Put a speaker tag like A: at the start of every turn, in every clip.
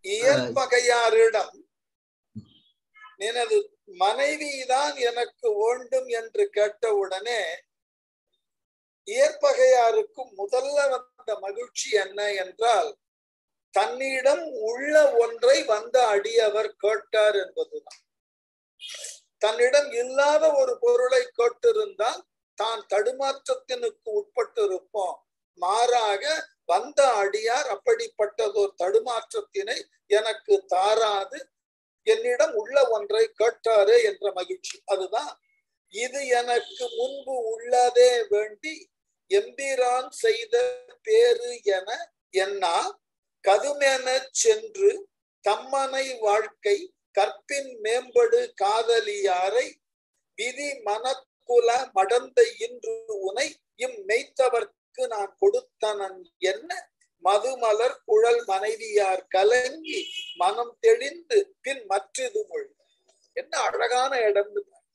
A: இயற்பகையாரிடம் எனது மனைவிதான் எனக்கு வேண்டும் என்று கேட்டவுடனே இயற்பகையாருக்கு முதல்ல வந்த மகிழ்ச்சி என்ன என்றால் தன்னிடம் உள்ள ஒன்றை வந்த அடியவர் கேட்டார் என்பதுதான் தன்னிடம் இல்லாத ஒரு பொருளை கேட்டிருந்தால் தான் தடுமாற்றத்தினுக்கு உட்பட்டிருப்போம் மாறாக வந்த அடியார் அப்படிப்பட்டதொரு தடுமாற்றத்தினை எனக்கு தாராது என்னிடம் உள்ள ஒன்றை கேட்டாரே என்ற மகிழ்ச்சி அதுதான் இது எனக்கு முன்பு உள்ளதே வேண்டி எம்பிரான் செய்த பேரு என என்னா கதுமென சென்று தம்மனை வாழ்க்கை கற்பின் மேம்படு காதலியாரை விதி மனக்குல மடந்த இன்று உனை இம் மெய்த்தவர்க்கு நான் கொடுத்தனன் என்ன மதுமலர் குழல் மனைவியார் கலங்கி மனம் தெளிந்து பின் மற்றது மொழி என்ன அழகான இடம்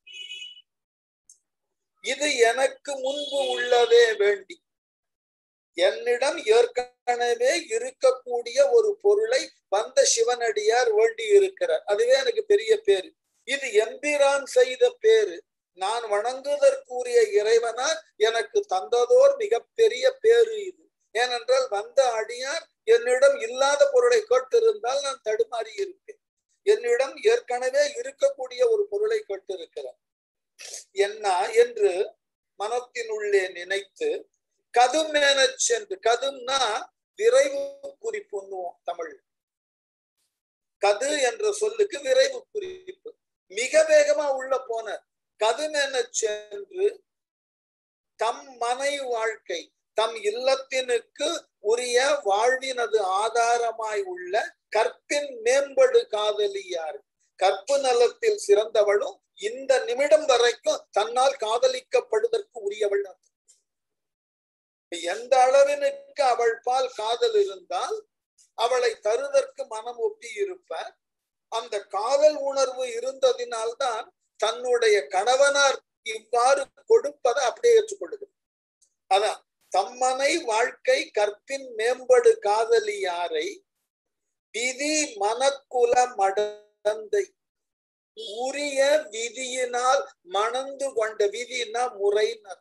A: இது எனக்கு முன்பு உள்ளதே வேண்டி என்னிடம் ஏற்கனவே இருக்கக்கூடிய ஒரு பொருளை வந்த சிவனடியார் வேண்டி இருக்கிறார் அதுவே எனக்கு பெரிய பேரு இது எம்பிரான் செய்த பேரு நான் வணங்குவதற்குரிய இறைவனார் எனக்கு தந்ததோர் மிகப்பெரிய பேரு இது ஏனென்றால் வந்த அடியார் என்னிடம் இல்லாத பொருளை கேட்டிருந்தால் நான் தடுமாறி இருப்பேன் என்னிடம் ஏற்கனவே இருக்கக்கூடிய ஒரு பொருளை கேட்டிருக்கிறார் என்ன என்று மனத்தினுள்ளே நினைத்து கதும் என சென்று கதும்னா விரைவு குறிப்புன்னுவோம் தமிழ் கது என்ற சொல்லுக்கு விரைவு குறிப்பு மிக வேகமா உள்ள போன கதும் என சென்று தம் மனை வாழ்க்கை தம் இல்லத்தினுக்கு உரிய வாழ்வினது ஆதாரமாய் உள்ள கற்பின் மேம்படு காதலியார் கற்பு நலத்தில் சிறந்தவளும் இந்த நிமிடம் வரைக்கும் தன்னால் காதலிக்கப்படுவதற்கு உரியவள் எந்த அளவினுக்கு அவள் பால் காதல் இருந்தால் அவளை தருதற்கு மனம் ஒப்பி இருப்ப அந்த காதல் உணர்வு இருந்ததினால்தான் தன்னுடைய கணவனார் இவ்வாறு கொடுப்பதை அப்படியே ஏற்றுக்கொள்ளுகிறது அதான் தம்மனை வாழ்க்கை கற்பின் மேம்படு காதலியாரை விதி மனக்குல மடந்தை உரிய விதியினால் மணந்து கொண்ட விதினா முறைன்னு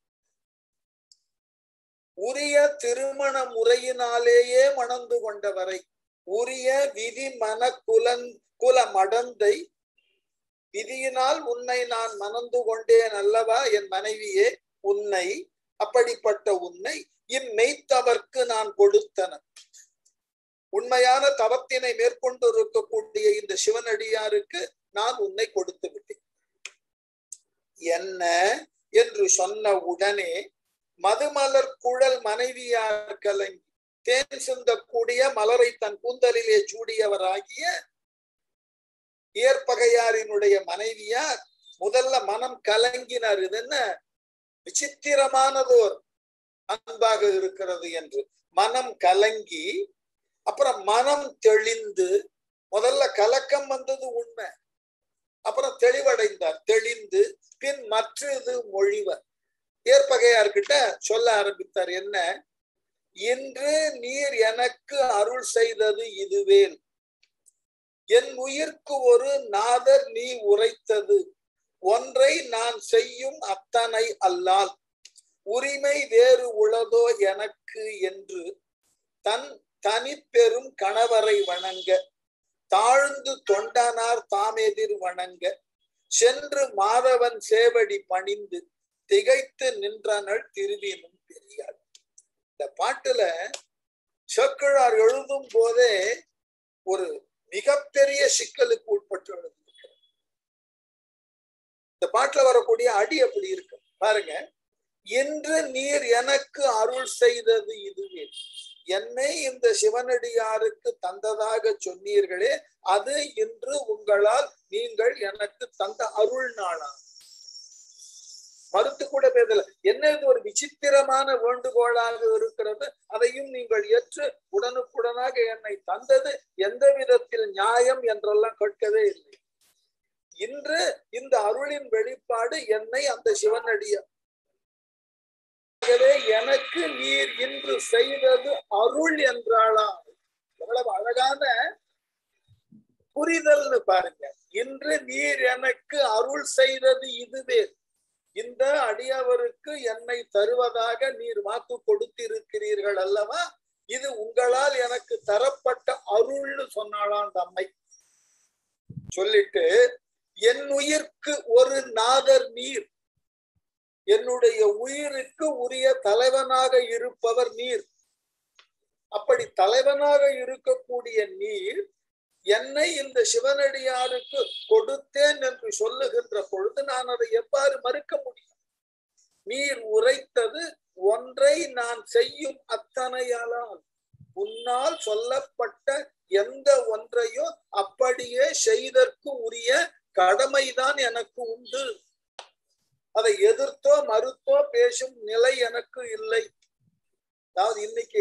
A: உரிய திருமண முறையினாலேயே மணந்து கொண்டவரை உரிய விதி மன குலன் குல மடந்தை விதியினால் உன்னை நான் மணந்து கொண்டேன் அல்லவா என் மனைவியே உன்னை அப்படிப்பட்ட உன்னை இம்மெய்த்தவர்க்கு நான் கொடுத்தன உண்மையான தவத்தினை மேற்கொண்டு இருக்கக்கூடிய இந்த சிவனடியாருக்கு நான் உன்னை கொடுத்து விட்டேன் என்ன என்று சொன்ன உடனே மதுமலர் குழல் மனைவியார் கலங்கி தேன் சிந்தக்கூடிய மலரை தன் கூந்தலிலே சூடியவராகிய இயற்பகையாரினுடைய மனைவியார் முதல்ல மனம் கலங்கினார் இது என்ன விசித்திரமானதோர் அன்பாக இருக்கிறது என்று மனம் கலங்கி அப்புறம் மனம் தெளிந்து முதல்ல கலக்கம் வந்தது உண்மை அப்புறம் தெளிவடைந்தார் தெளிந்து பின் மற்றது மொழிவர் ஏற்பகையார்கிட்ட சொல்ல ஆரம்பித்தார் என்ன இன்று நீர் எனக்கு அருள் செய்தது இதுவேல் என் உயிர்க்கு ஒரு நாதர் நீ உரைத்தது ஒன்றை நான் செய்யும் அத்தனை அல்லால் உரிமை வேறு உளதோ எனக்கு என்று தன் தனிப்பெரும் கணவரை வணங்க தாழ்ந்து தொண்டனார் தாமெதிர் வணங்க சென்று மாதவன் சேவடி பணிந்து திகைத்து நின்றனள் திருவினும் பெரியாள் இந்த பாட்டுல சொக்கிழார் எழுதும் போதே ஒரு மிகப்பெரிய சிக்கலுக்கு உட்பட்டு எழுதியிருக்கிறார் இந்த பாட்டுல வரக்கூடிய அடி அப்படி இருக்கு பாருங்க இன்று நீர் எனக்கு அருள் செய்தது இதுவே என்னை இந்த சிவனடியாருக்கு தந்ததாக சொன்னீர்களே அது இன்று உங்களால் நீங்கள் எனக்கு தந்த அருள் நாளா மறுத்து கூட பேசல என்ன இது ஒரு விசித்திரமான வேண்டுகோளாக இருக்கிறது அதையும் நீங்கள் ஏற்று உடனுக்குடனாக என்னை தந்தது எந்த விதத்தில் நியாயம் என்றெல்லாம் கேட்கவே இல்லை இன்று இந்த அருளின் வெளிப்பாடு என்னை அந்த சிவனடியார் ஆகவே எனக்கு நீர் இன்று செய்தது அருள் என்றாளா எவ்வளவு அழகான புரிதல்னு பாருங்க இன்று நீர் எனக்கு அருள் செய்தது இதுவே இந்த அடியவருக்கு என்னை தருவதாக நீர் வாக்கு கொடுத்திருக்கிறீர்கள் அல்லவா இது உங்களால் எனக்கு தரப்பட்ட அருள்னு சொன்னாளாம் அந்த அம்மை சொல்லிட்டு என் உயிர்க்கு ஒரு நாதர் நீர் என்னுடைய உயிருக்கு உரிய தலைவனாக இருப்பவர் நீர் அப்படி தலைவனாக இருக்கக்கூடிய நீர் என்னை இந்த சிவனடியாருக்கு கொடுத்தேன் என்று சொல்லுகின்ற பொழுது நான் அதை எவ்வாறு மறுக்க முடியும் நீர் உரைத்தது ஒன்றை நான் செய்யும் அத்தனையாலால் உன்னால் சொல்லப்பட்ட எந்த ஒன்றையும் அப்படியே செய்தற்கு உரிய கடமைதான் எனக்கு உண்டு அதை எதிர்த்தோ மறுத்தோ பேசும் நிலை எனக்கு இல்லை அதாவது இன்னைக்கு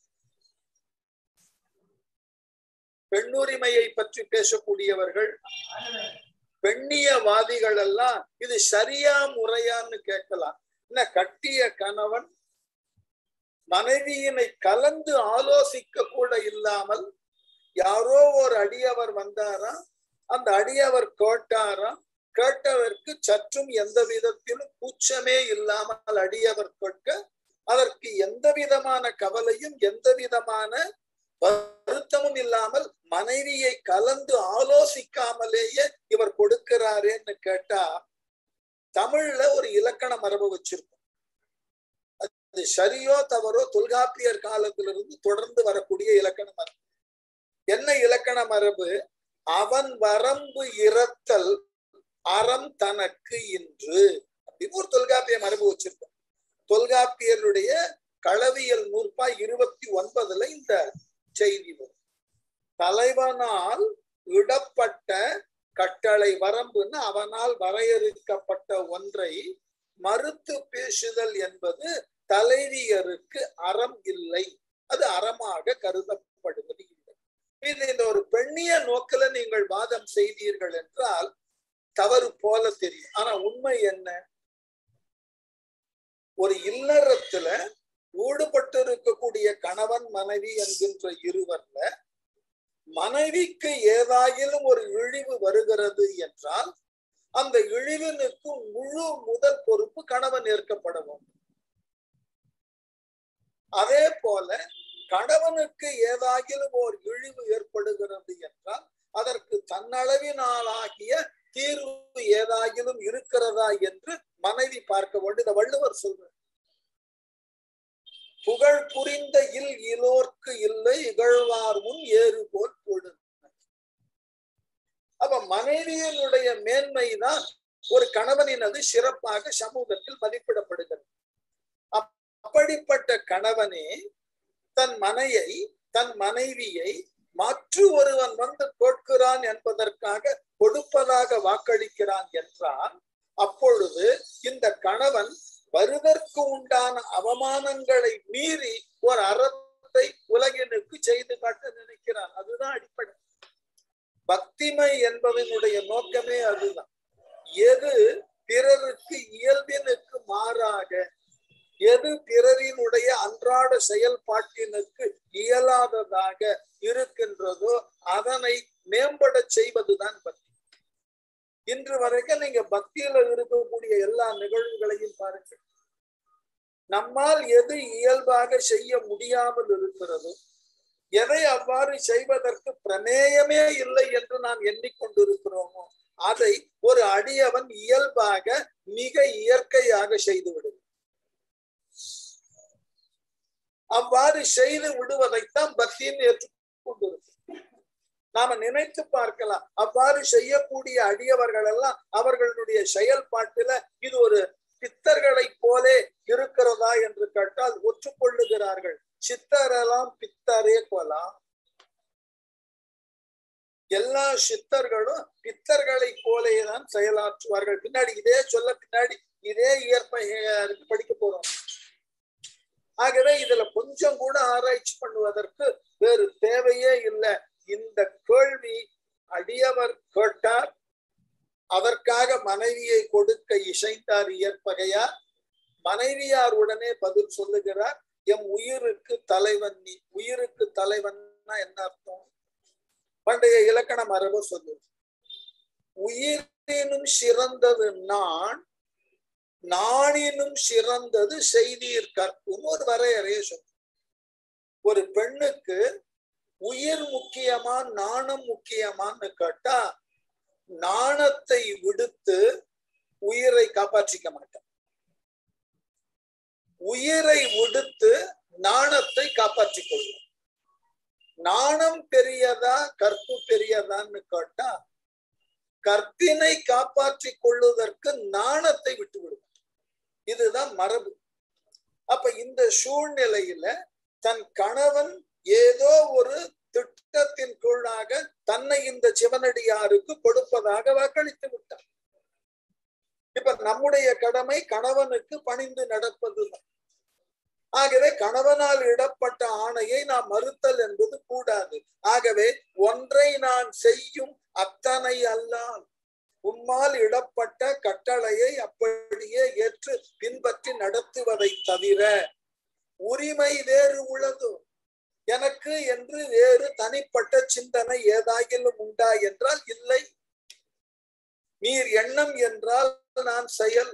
A: பெண்ணுரிமையை பற்றி பேசக்கூடியவர்கள் பெண்ணியவாதிகள் எல்லாம் இது சரியா முறையான்னு கேட்கலாம் என்ன கட்டிய கணவன் மனைவியினை கலந்து ஆலோசிக்க கூட இல்லாமல் யாரோ ஒரு அடியவர் வந்தாராம் அந்த அடியவர் கேட்டாராம் கேட்டவருக்கு சற்றும் எந்த விதத்திலும் கூச்சமே இல்லாமல் அடியவர் கேட்க அதற்கு எந்த விதமான கவலையும் எந்த விதமான வருத்தமும் இல்லாமல் மனைவியை கலந்து ஆலோசிக்காமலேயே இவர் கொடுக்கிறாரேன்னு கேட்டா தமிழ்ல ஒரு இலக்கண மரபு வச்சிருக்கும் அது சரியோ தவறோ தொல்காப்பியர் காலத்திலிருந்து தொடர்ந்து வரக்கூடிய இலக்கண மரபு என்ன இலக்கண மரபு அவன் வரம்பு இறத்தல் அறம் தனக்கு இன்று அப்படின்னு ஒரு தொல்காப்பிய மரபு வச்சிருக்கோம் தொல்காப்பியருடைய களவியல் நூற்பா இருபத்தி ஒன்பதுல இந்த செய்தி வரும் தலைவனால் இடப்பட்ட கட்டளை வரம்புன்னு அவனால் வரையறுக்கப்பட்ட ஒன்றை மறுத்து பேசுதல் என்பது தலைவியருக்கு அறம் இல்லை அது அறமாக கருதப்படுவது இல்லை இது இந்த ஒரு பெண்ணிய நோக்கில நீங்கள் வாதம் செய்தீர்கள் என்றால் தவறு போல தெரியும் ஆனா உண்மை என்ன ஒரு இல்லறத்துல ஈடுபட்டு இருக்கக்கூடிய கணவன் மனைவி என்கின்ற இருவர்ல மனைவிக்கு ஏதாயிலும் ஒரு இழிவு வருகிறது என்றால் அந்த இழிவினுக்கு முழு முதல் பொறுப்பு கணவன் ஏற்கப்பட வேண்டும் அதே போல கணவனுக்கு ஏதாகிலும் ஒரு இழிவு ஏற்படுகிறது என்றால் அதற்கு தன்னளவினாலாகிய தீர்வு ஏதாகிலும் இருக்கிறதா என்று மனைவி பார்க்க வேண்டும் இதை வள்ளுவர் சொல்றார் புகழ் புரிந்த இல் இலோர்க்கு இல்லை இகழ்வார் முன் ஏறு போல் பொழு அப்ப மனைவியினுடைய மேன்மைதான் ஒரு கணவனினது சிறப்பாக சமூகத்தில் மதிப்பிடப்படுகிறது அப்படிப்பட்ட கணவனே தன் மனையை தன் மனைவியை மற்ற ஒருவன் வந்து கேட்கிறான் என்பதற்காக கொடுப்பதாக வாக்களிக்கிறான் என்றால் அப்பொழுது இந்த கணவன் வருவதற்கு உண்டான அவமானங்களை மீறி ஒரு அறத்தை உலகினுக்கு செய்து காட்ட நினைக்கிறான் அதுதான் அடிப்படை பக்திமை என்பதனுடைய நோக்கமே அதுதான் எது பிறருக்கு இயல்பினுக்கு மாறாக எது பிறரினுடைய அன்றாட செயல்பாட்டினுக்கு இயலாததாக இருக்கின்றதோ அதனை மேம்பட செய்வதுதான் பக்தி இன்று வரைக்கும் நீங்க பக்தியில இருக்கக்கூடிய எல்லா நிகழ்வுகளையும் பாருங்க நம்மால் எது இயல்பாக செய்ய முடியாமல் இருக்கிறதோ எதை அவ்வாறு செய்வதற்கு பிரமேயமே இல்லை என்று நாம் எண்ணிக்கொண்டிருக்கிறோமோ அதை ஒரு அடியவன் இயல்பாக மிக இயற்கையாக செய்து விடுவது அவ்வாறு செய்து விடுவதைத்தான் பக்தின்னு ஏற்றுக்கொண்டிருக்கும் நாம நினைத்து பார்க்கலாம் அவ்வாறு செய்யக்கூடிய அடியவர்கள் எல்லாம் அவர்களுடைய செயல்பாட்டுல இது ஒரு பித்தர்களை போலே இருக்கிறதா என்று கேட்டால் ஒற்றுக்கொள்ளுகிறார்கள் சித்தரெல்லாம் பித்தரே கொலாம் எல்லா சித்தர்களும் பித்தர்களை போலேதான் செயலாற்றுவார்கள் பின்னாடி இதே சொல்ல பின்னாடி இதே இயற்பை படிக்க போறோம் ஆகவே இதுல கொஞ்சம் கூட ஆராய்ச்சி பண்ணுவதற்கு வேறு தேவையே இல்லை இந்த கேள்வி அடியவர் கேட்டார் அதற்காக மனைவியை கொடுக்க இசைந்தார் இயற்பகையார் மனைவியார் உடனே பதில் சொல்லுகிறார் எம் உயிருக்கு தலைவன் நீ உயிருக்கு தலைவன்னா என்ன அர்த்தம் பண்டைய இலக்கண மரபு சொல்லுது உயிரினும் சிறந்தது நான் நாணினும் சிறந்தது செய்தீர் கற்புன்னு ஒரு வரையறைய சொல்ற ஒரு பெண்ணுக்கு உயிர் முக்கியமா நாணம் முக்கியமான்னு கேட்டா நாணத்தை விடுத்து உயிரை காப்பாற்றிக்க மாட்டான் உயிரை விடுத்து நாணத்தை காப்பாற்றிக் கொள்ளும் நாணம் பெரியதா கற்பு பெரியதான்னு கேட்டா கற்பினை காப்பாற்றிக் கொள்வதற்கு நாணத்தை விட்டு விடுவார் இதுதான் மரபு அப்ப இந்த சூழ்நிலையில தன் கணவன் ஏதோ ஒரு திட்டத்தின் கீழாக தன்னை இந்த சிவனடியாருக்கு கொடுப்பதாக வாக்களித்து விட்டார் இப்ப நம்முடைய கடமை கணவனுக்கு பணிந்து நடப்பதுதான் ஆகவே கணவனால் இடப்பட்ட ஆணையை நாம் மறுத்தல் என்பது கூடாது ஆகவே ஒன்றை நான் செய்யும் அத்தனை அல்லால் உம்மால் இடப்பட்ட கட்டளையை அப்படியே ஏற்று பின்பற்றி நடத்துவதை தவிர உரிமை வேறு உள்ளது எனக்கு என்று வேறு தனிப்பட்ட சிந்தனை ஏதாகிலும் உண்டா என்றால் இல்லை நீர் எண்ணம் என்றால் நான் செயல்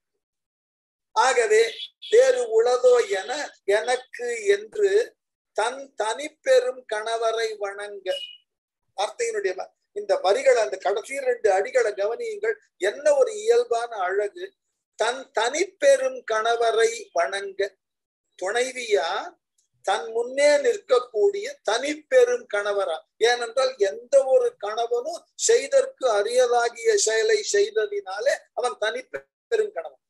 A: ஆகவே வேறு உளதோ என எனக்கு என்று தன் தனிப்பெரும் கணவரை வணங்க வார்த்தையினுடைய இந்த வரிகள் அந்த கடைசி ரெண்டு அடிகளை கவனியுங்கள் என்ன ஒரு இயல்பான அழகு தன் தனிப்பெரும் கணவரை வணங்க துணைவியா தன் முன்னே நிற்கக்கூடிய தனிப்பெரும் கணவரா ஏனென்றால் எந்த ஒரு கணவனும் செய்தற்கு அரியதாகிய செயலை செய்ததினாலே அவன் தனிப்பெரும் கணவன்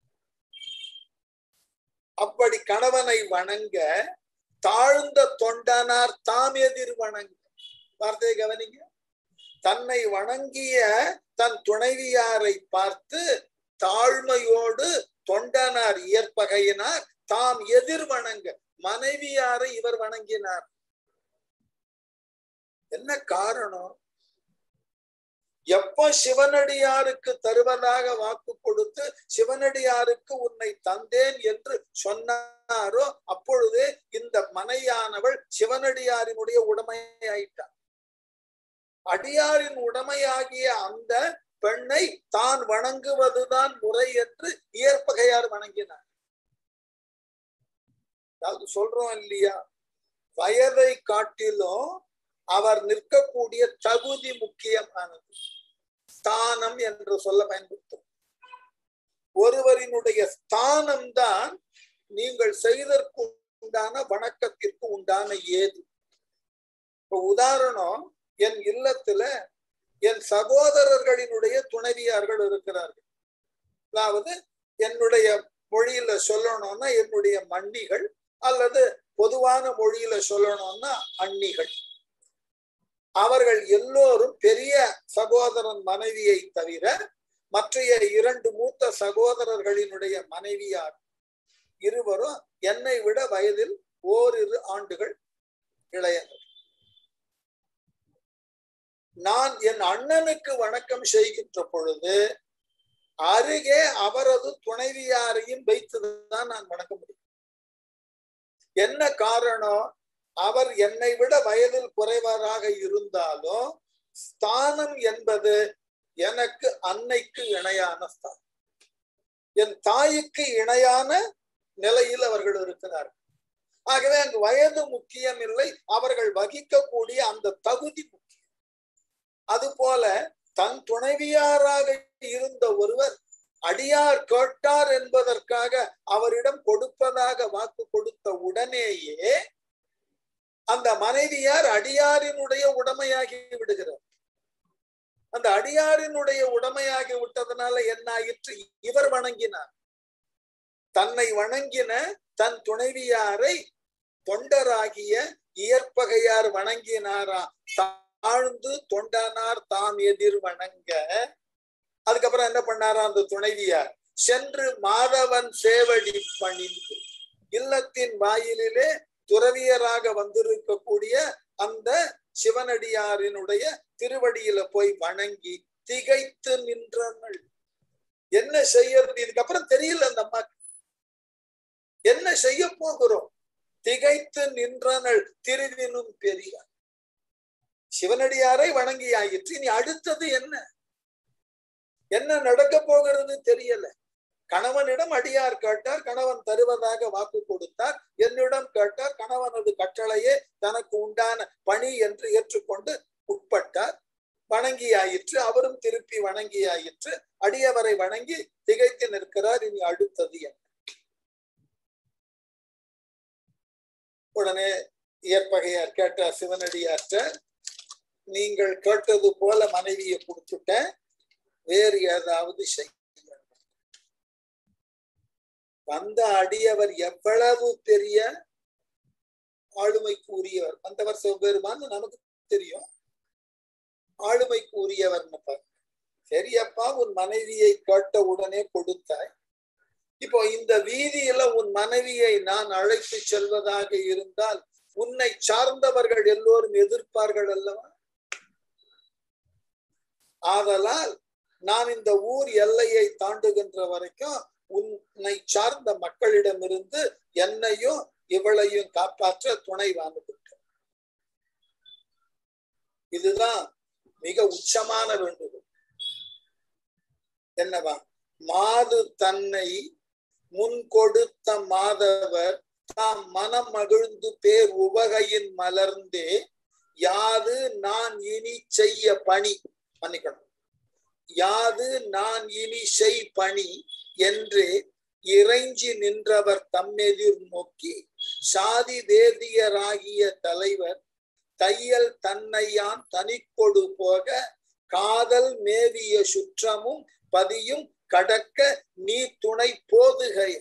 A: அப்படி கணவனை வணங்க தாழ்ந்த தொண்டனார் தாம் எதிர் வணங்க வார்த்தையை கவனிங்க தன்னை வணங்கிய தன் துணைவியாரை பார்த்து தாழ்மையோடு தொண்டனார் இயற்பகையினார் தாம் எதிர் வணங்க மனைவியாரை இவர் வணங்கினார் என்ன காரணம் எப்ப சிவனடியாருக்கு தருவதாக வாக்கு கொடுத்து சிவனடியாருக்கு உன்னை தந்தேன் என்று சொன்னாரோ அப்பொழுதே இந்த மனையானவள் சிவனடியாரினுடைய உடமையாயிட்டார் அடியாரின் உடமையாகிய அந்த பெண்ணை தான் வணங்குவதுதான் முறை என்று இயற்பகையார் வணங்கினார் அதாவது சொல்றோம் இல்லையா வயதை காட்டிலும் அவர் நிற்கக்கூடிய தகுதி முக்கியமானது ஸ்தானம் என்று சொல்ல பயன்படுத்தும் ஒருவரினுடைய ஸ்தானம் தான் நீங்கள் செய்தற்கு உண்டான வணக்கத்திற்கு உண்டான ஏது இப்ப உதாரணம் என் இல்லத்துல என் சகோதரர்களினுடைய துணைவியார்கள் இருக்கிறார்கள் அதாவது என்னுடைய மொழியில சொல்லணும்னா என்னுடைய மன்னிகள் அல்லது பொதுவான மொழியில சொல்லணும்னா அன்னிகள் அவர்கள் எல்லோரும் பெரிய சகோதரன் மனைவியை தவிர மற்றைய இரண்டு மூத்த சகோதரர்களினுடைய மனைவியார் இருவரும் என்னை விட வயதில் ஓரிரு ஆண்டுகள் இளையவர் நான் என் அண்ணனுக்கு வணக்கம் செய்கின்ற பொழுது அருகே அவரது துணைவியாரையும் வைத்துதான் நான் வணங்க முடியும் என்ன காரணம் அவர் என்னை விட வயதில் குறைவராக இருந்தாலும் ஸ்தானம் என்பது எனக்கு அன்னைக்கு இணையான ஸ்தானம் என் தாய்க்கு இணையான நிலையில் அவர்கள் இருக்கிறார்கள் ஆகவே அங்கு வயது முக்கியம் இல்லை அவர்கள் வகிக்கக்கூடிய அந்த தகுதி முக்கியம் அதுபோல தன் துணைவியாராக இருந்த ஒருவர் அடியார் கேட்டார் என்பதற்காக அவரிடம் கொடுப்பதாக வாக்கு கொடுத்த உடனேயே அந்த மனைவியார் அடியாரினுடைய உடமையாகி விடுகிறார் அந்த அடியாரினுடைய உடமையாகி விட்டதனால என்ன ஆயிற்று இவர் வணங்கினார் தன்னை வணங்கின தன் துணைவியாரை தொண்டராகிய இயற்பகையார் வணங்கினாரா தாழ்ந்து தொண்டனார் தாம் எதிர் வணங்க அதுக்கப்புறம் என்ன பண்ணாரா அந்த துணைவியார் சென்று மாதவன் சேவடி பணிந்து இல்லத்தின் வாயிலிலே துறவியராக வந்திருக்கக்கூடிய அந்த சிவனடியாரினுடைய திருவடியில போய் வணங்கி திகைத்து நின்றனள் என்ன செய்யறது இதுக்கப்புறம் தெரியல அந்த அம்மா என்ன செய்ய போகிறோம் திகைத்து நின்றனள் திருவினும் பெரியார் சிவனடியாரை வணங்கியாயிற்று இனி அடுத்தது என்ன என்ன நடக்க போகிறது தெரியல கணவனிடம் அடியார் கேட்டார் கணவன் தருவதாக வாக்கு கொடுத்தார் என்னிடம் கேட்டார் கணவனது கட்டளையே தனக்கு உண்டான பணி என்று ஏற்றுக்கொண்டு உட்பட்டார் வணங்கியாயிற்று அவரும் திருப்பி வணங்கியாயிற்று அடியவரை வணங்கி திகைத்து நிற்கிறார் இனி அடுத்தது என்ன உடனே இயற்பகையார் கேட்டார் சிவனடியார்ட்ட நீங்கள் கேட்டது போல மனைவியை கொடுத்துட்டேன் வேறு ஏதாவது செய்ய வந்த அடியவர் எவ்வளவு பெரிய ஆளுமைக்கு உரியவர் வந்தவர் சிவபெருமான் நமக்கு தெரியும் ஆளுமைக்கு உரியவர்னு பாரு சரியப்பா உன் மனைவியை கேட்ட உடனே கொடுத்தாய் இப்போ இந்த வீதியில உன் மனைவியை நான் அழைத்து செல்வதாக இருந்தால் உன்னை சார்ந்தவர்கள் எல்லோரும் எதிர்ப்பார்கள் அல்லவா ஆதலால் நான் இந்த ஊர் எல்லையை தாண்டுகின்ற வரைக்கும் உன்னை சார்ந்த மக்களிடமிருந்து என்னையும் இவளையும் காப்பாற்ற துணை வாங்குகின்றேன் இதுதான் மிக உச்சமான வேண்டுகோள் என்னவா மாது தன்னை முன் கொடுத்த மாதவர் தாம் மனம் மகிழ்ந்து பேர் உவகையின் மலர்ந்தே யாது நான் இனி செய்ய பணி மன்னிக்கணும் யாது நான் இனி செய் பணி என்று இறைஞ்சி நின்றவர் தம்மெதிர் நோக்கி சாதி வேதியராகிய தலைவர் தையல் தன்னையான் தனிக்கொடு போக காதல் மேவிய சுற்றமும் பதியும் கடக்க நீ துணை போதுகை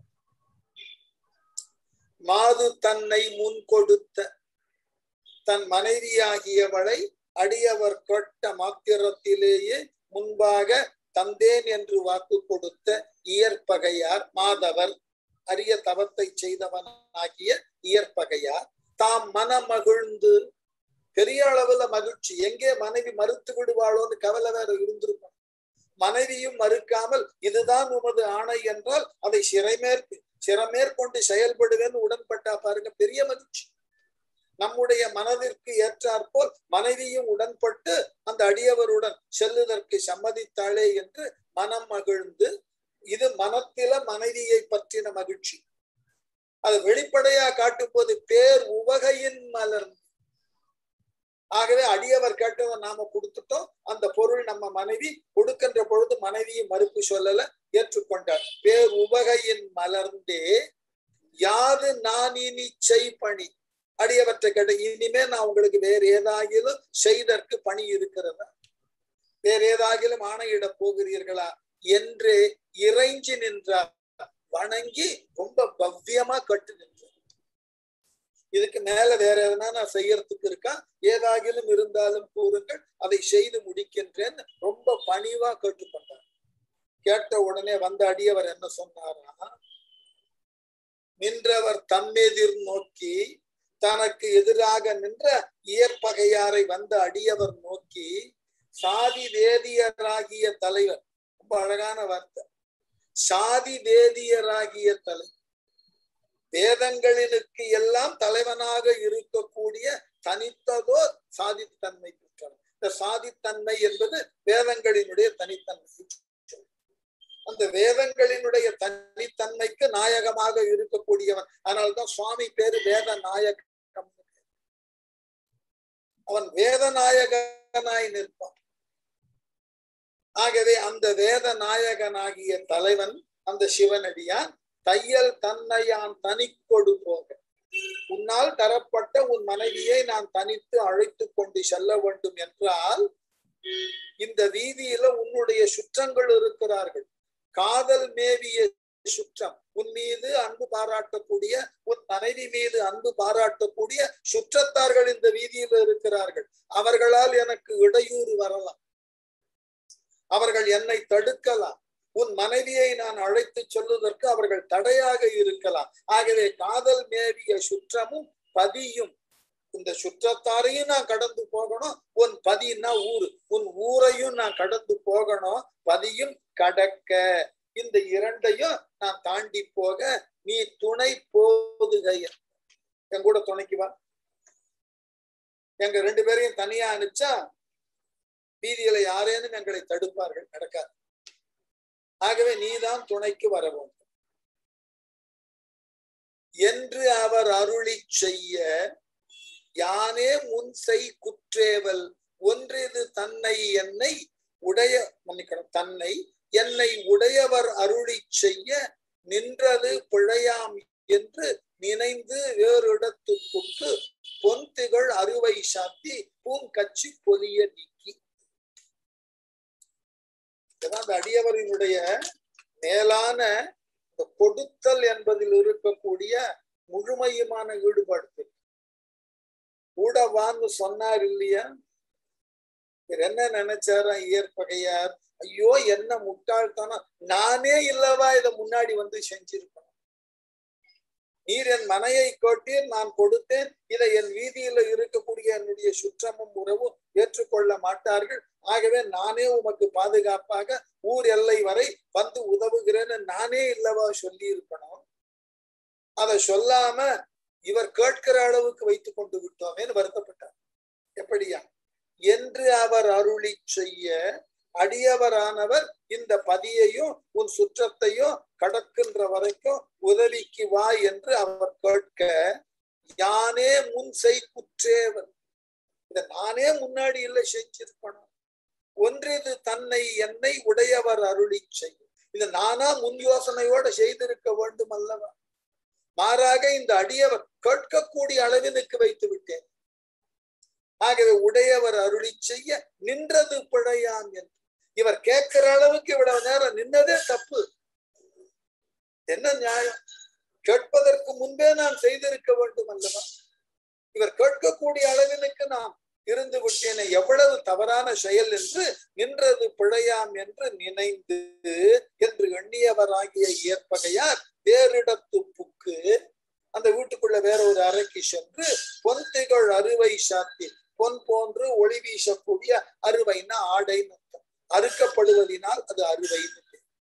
A: மாது தன்னை முன் கொடுத்த தன் மனைவியாகியவளை அடியவர் கேட்ட மாத்திரத்திலேயே முன்பாக தந்தேன் என்று வாக்கு கொடுத்த இயற்பகையார் மாதவர் அரிய தவத்தை செய்தவனாகிய இயற்பகையார் தாம் மனமகிழ்ந்து பெரிய அளவுல மகிழ்ச்சி எங்கே மனைவி மறுத்து விடுவாளோன்னு கவலை வேற இருந்திருக்கும் மனைவியும் மறுக்காமல் இதுதான் உமது ஆணை என்றால் அதை சிறைமேற்கு சிறமேற்கொண்டு செயல்படுவேன்னு உடன்பட்டா பாருங்க பெரிய மகிழ்ச்சி நம்முடைய மனதிற்கு ஏற்றாற்போல் மனைவியும் உடன்பட்டு அந்த அடியவருடன் செல்லுதற்கு சம்மதித்தாளே என்று மனம் மகிழ்ந்து இது மனத்தில மனைவியை பற்றின மகிழ்ச்சி அது வெளிப்படையா காட்டும் போது பேர் உவகையின் மலர்ந்து ஆகவே அடியவர் கேட்டதை நாம கொடுத்துட்டோம் அந்த பொருள் நம்ம மனைவி கொடுக்கின்ற பொழுது மனைவியை மறுப்பு சொல்லல ஏற்றுக்கொண்டார் பேர் உவகையின் மலர்ந்தே யாது நான் இனி செய் பணி அடியவற்றை கேட்ட இனிமே நான் உங்களுக்கு வேறு ஏதாகிலும் செய்தற்கு பணி இருக்கிறதா வேற ஏதாகிலும் ஆணையிட போகிறீர்களா என்று இறைஞ்சி நின்றார் வணங்கி ரொம்ப பவ்யமா கட்டு நின்றார் இதுக்கு மேல வேற எதனா நான் செய்யறதுக்கு இருக்கா ஏதாகிலும் இருந்தாலும் கூறுங்கள் அதை செய்து முடிக்கின்றேன் ரொம்ப பணிவா கேட்டுக்கொண்டார் கேட்ட உடனே வந்த அடியவர் என்ன சொன்னாரா நின்றவர் தம்மெதிர் நோக்கி தனக்கு எதிராக நின்ற இயற்பகையாரை வந்த அடியவர் நோக்கி சாதி வேதியராகிய தலைவர் ரொம்ப அழகான வார்த்தை சாதி வேதியராகிய தலைவர் வேதங்களினுக்கு எல்லாம் தலைவனாக இருக்கக்கூடிய தனித்ததோ சாதித்தன்மை பெற்றவர் இந்த சாதித்தன்மை என்பது வேதங்களினுடைய தனித்தன்மை அந்த வேதங்களினுடைய தனித்தன்மைக்கு நாயகமாக இருக்கக்கூடியவன் அதனால்தான் சுவாமி பேரு வேத நாயகம் அவன் வேத நாயகனாய் நிற்பான் ஆகவே அந்த வேத நாயகனாகிய தலைவன் அந்த சிவனடியான் தையல் தன்னையான் தனி கொடு போக உன்னால் தரப்பட்ட உன் மனைவியை நான் தனித்து அழைத்து கொண்டு செல்ல வேண்டும் என்றால் இந்த வீதியில உன்னுடைய சுற்றங்கள் இருக்கிறார்கள் காதல் மேவிய சுற்றம் உன் மீது அன்பு பாராட்டக்கூடிய உன் மனைவி மீது அன்பு பாராட்டக்கூடிய சுற்றத்தார்கள் இந்த வீதியில இருக்கிறார்கள் அவர்களால் எனக்கு இடையூறு வரலாம் அவர்கள் என்னை தடுக்கலாம் உன் மனைவியை நான் அழைத்து சொல்வதற்கு அவர்கள் தடையாக இருக்கலாம் ஆகவே காதல் மேவிய சுற்றமும் பதியும் இந்த சுற்றத்தாரையும் நான் கடந்து போகணும் உன் பதினா ஊரு உன் ஊரையும் நான் கடந்து போகணும் பதியும் கடக்க இந்த இரண்டையும் நான் தாண்டி போக நீ துணை போதுகைய என் கூட துணைக்கு வா எங்க ரெண்டு பேரையும் தனியா அனுப்பிச்சா வீதியில யாரேனும் எங்களை தடுப்பார்கள் நடக்காது ஆகவே நீதான் துணைக்கு வர வேண்டும் என்று அவர் அருளி செய்ய யானே முன் செய் குற்றேவல் ஒன்றிது தன்னை என்னை உடைய மன்னிக்கணும் தன்னை என்னை உடையவர் அருளி செய்ய நின்றது பிழையாம் என்று நினைந்து வேறிடத்து புட்டு பொன் திகழ் அறுவை சாத்தி பூங்கச்சி பொலிய நீக்கி இதுதான் அந்த அடியவரினுடைய மேலான இந்த கொடுத்தல் என்பதில் இருக்கக்கூடிய முழுமையுமான ஈடுபாடு கூடவான்னு சொன்னார் இல்லையா இவர் என்ன நினைச்சாரா இயற்பகையார் ஐயோ என்ன முட்டாள்தானா நானே இல்லவா இதை முன்னாடி வந்து செஞ்சிருக்கணும் நீர் என் மனையை கோட்டீர் நான் கொடுத்தேன் இதை என் வீதியில இருக்கக்கூடிய என்னுடைய சுற்றமும் உறவும் ஏற்றுக்கொள்ள மாட்டார்கள் ஆகவே நானே உமக்கு பாதுகாப்பாக ஊர் எல்லை வரை வந்து உதவுகிறேன்னு நானே இல்லவா சொல்லி இருக்கணும் அதை சொல்லாம இவர் கேட்கிற அளவுக்கு வைத்துக் கொண்டு விட்டோமேன்னு வருத்தப்பட்டார் எப்படியா என்று அவர் அருளி செய்ய அடியவரானவர் இந்த பதியையும் உன் சுற்றத்தையும் கடக்கின்ற வரைக்கும் உதவிக்கு வா என்று அவர் கேட்க யானே முன் செய் குற்றேவன் இத நானே முன்னாடி இல்லை செஞ்சிருக்கணும் ஒன்றிது தன்னை என்னை உடையவர் அருளி செய்யும் இது நானா முன் யோசனையோட செய்திருக்க வேண்டும் அல்லவா மாறாக இந்த அடியவர் கேட்கக்கூடிய அளவினுக்கு வைத்து விட்டேன் ஆகவே உடையவர் அருளி செய்ய நின்றது பிழையாம் என்று இவர் கேட்கிற அளவுக்கு இவ்வளவு நேரம் நின்னதே தப்பு என்ன நியாயம் கேட்பதற்கு முன்பே நான் செய்திருக்க வேண்டும் அல்லவா இவர் கேட்கக்கூடிய அளவினுக்கு நாம் இருந்து விட்டேனே எவ்வளவு தவறான செயல் என்று நின்றது பிழையாம் என்று நினைந்து என்று எண்ணியவராகிய ஏற்பகையார் வேறிடத்து புக்கு அந்த வீட்டுக்குள்ள வேற ஒரு அறைக்கு சென்று பொன் திகழ் அறுவை சாத்தி பொன் போன்று ஒளி வீசக்கூடிய அறுவைன்னா ஆடைன்னு அறுக்கப்படுவதினால் அது அறுவைன்னு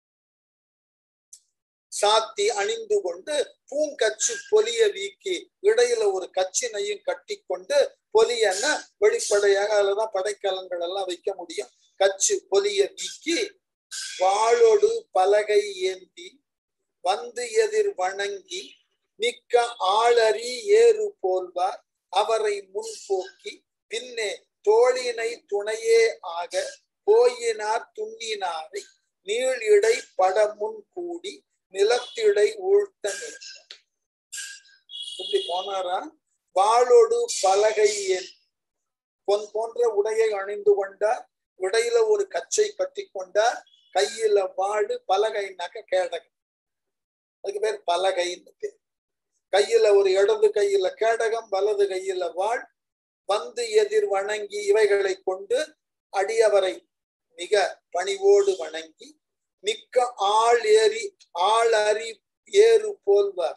A: சாத்தி அணிந்து கொண்டு பூங்கச்சு பொலிய வீக்கி இடையில ஒரு கச்சினையும் கட்டி கொண்டு பொலியன்னா வெளிப்படையாக அதுலதான் படைக்கலங்கள் எல்லாம் வைக்க முடியும் கச்சு பொலிய வீக்கி வாளோடு பலகை ஏந்தி வந்து எதிர் வணங்கி மிக்க ஆளறி ஏறு போல்வார் அவரை முன்போக்கி பின்னே தோழினை துணையே ஆக போயினார் துண்ணினாரை நீள் இடை படமுன் கூடி நிலத்திடை ஊழ்த்த நிற்பார் இப்படி போனாரா வாளோடு பலகை என் பொன் போன்ற உடையை அணிந்து கொண்டார் இடையில ஒரு கச்சை கட்டி கொண்டார் கையில வாடு பலகைனாக்க கேடகம் அதுக்கு பேர் பலகைன்னு பேர் கையில ஒரு இடது கையில கேடகம் வலது கையில வாழ் வந்து எதிர் வணங்கி இவைகளை கொண்டு அடியவரை மிக பணிவோடு வணங்கி மிக்க ஆள் ஏறி ஆள் அறி ஏறு போல்வார்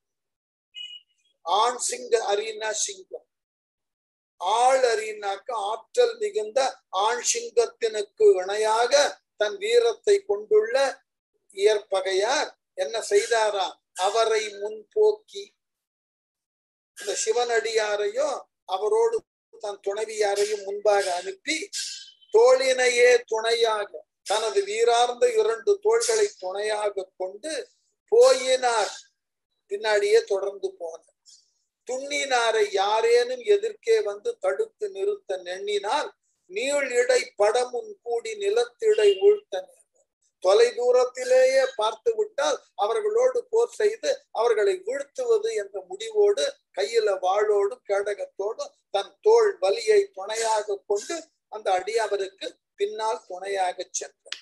A: ஆண் சிங்க அரினா சிங்கம் ஆள் அறினாக்க ஆற்றல் மிகுந்த ஆண் சிங்கத்தினுக்கு இணையாக தன் வீரத்தை கொண்டுள்ள இயற்பகையார் என்ன செய்தாரா அவரை முன்போக்கி இந்த சிவனடியாரையும் அவரோடு தன் துணைவியாரையும் முன்பாக அனுப்பி தோழினையே துணையாக தனது வீரார்ந்த இரண்டு தோள்களை துணையாக கொண்டு போயினார் பின்னாடியே தொடர்ந்து போனார் துண்ணினாரை யாரேனும் எதிர்க்கே வந்து தடுத்து நிறுத்த நெண்ணினால் நீள் இடை படமும் கூடி நிலத்திடை ஊழ்த்த தொலை தூரத்திலேயே பார்த்து விட்டால் அவர்களோடு போர் செய்து அவர்களை வீழ்த்துவது என்ற முடிவோடு கையில வாளோடும் கேடகத்தோடும் தன் தோல் வலியை துணையாக கொண்டு அந்த அடியவருக்கு பின்னால் துணையாக சென்றார்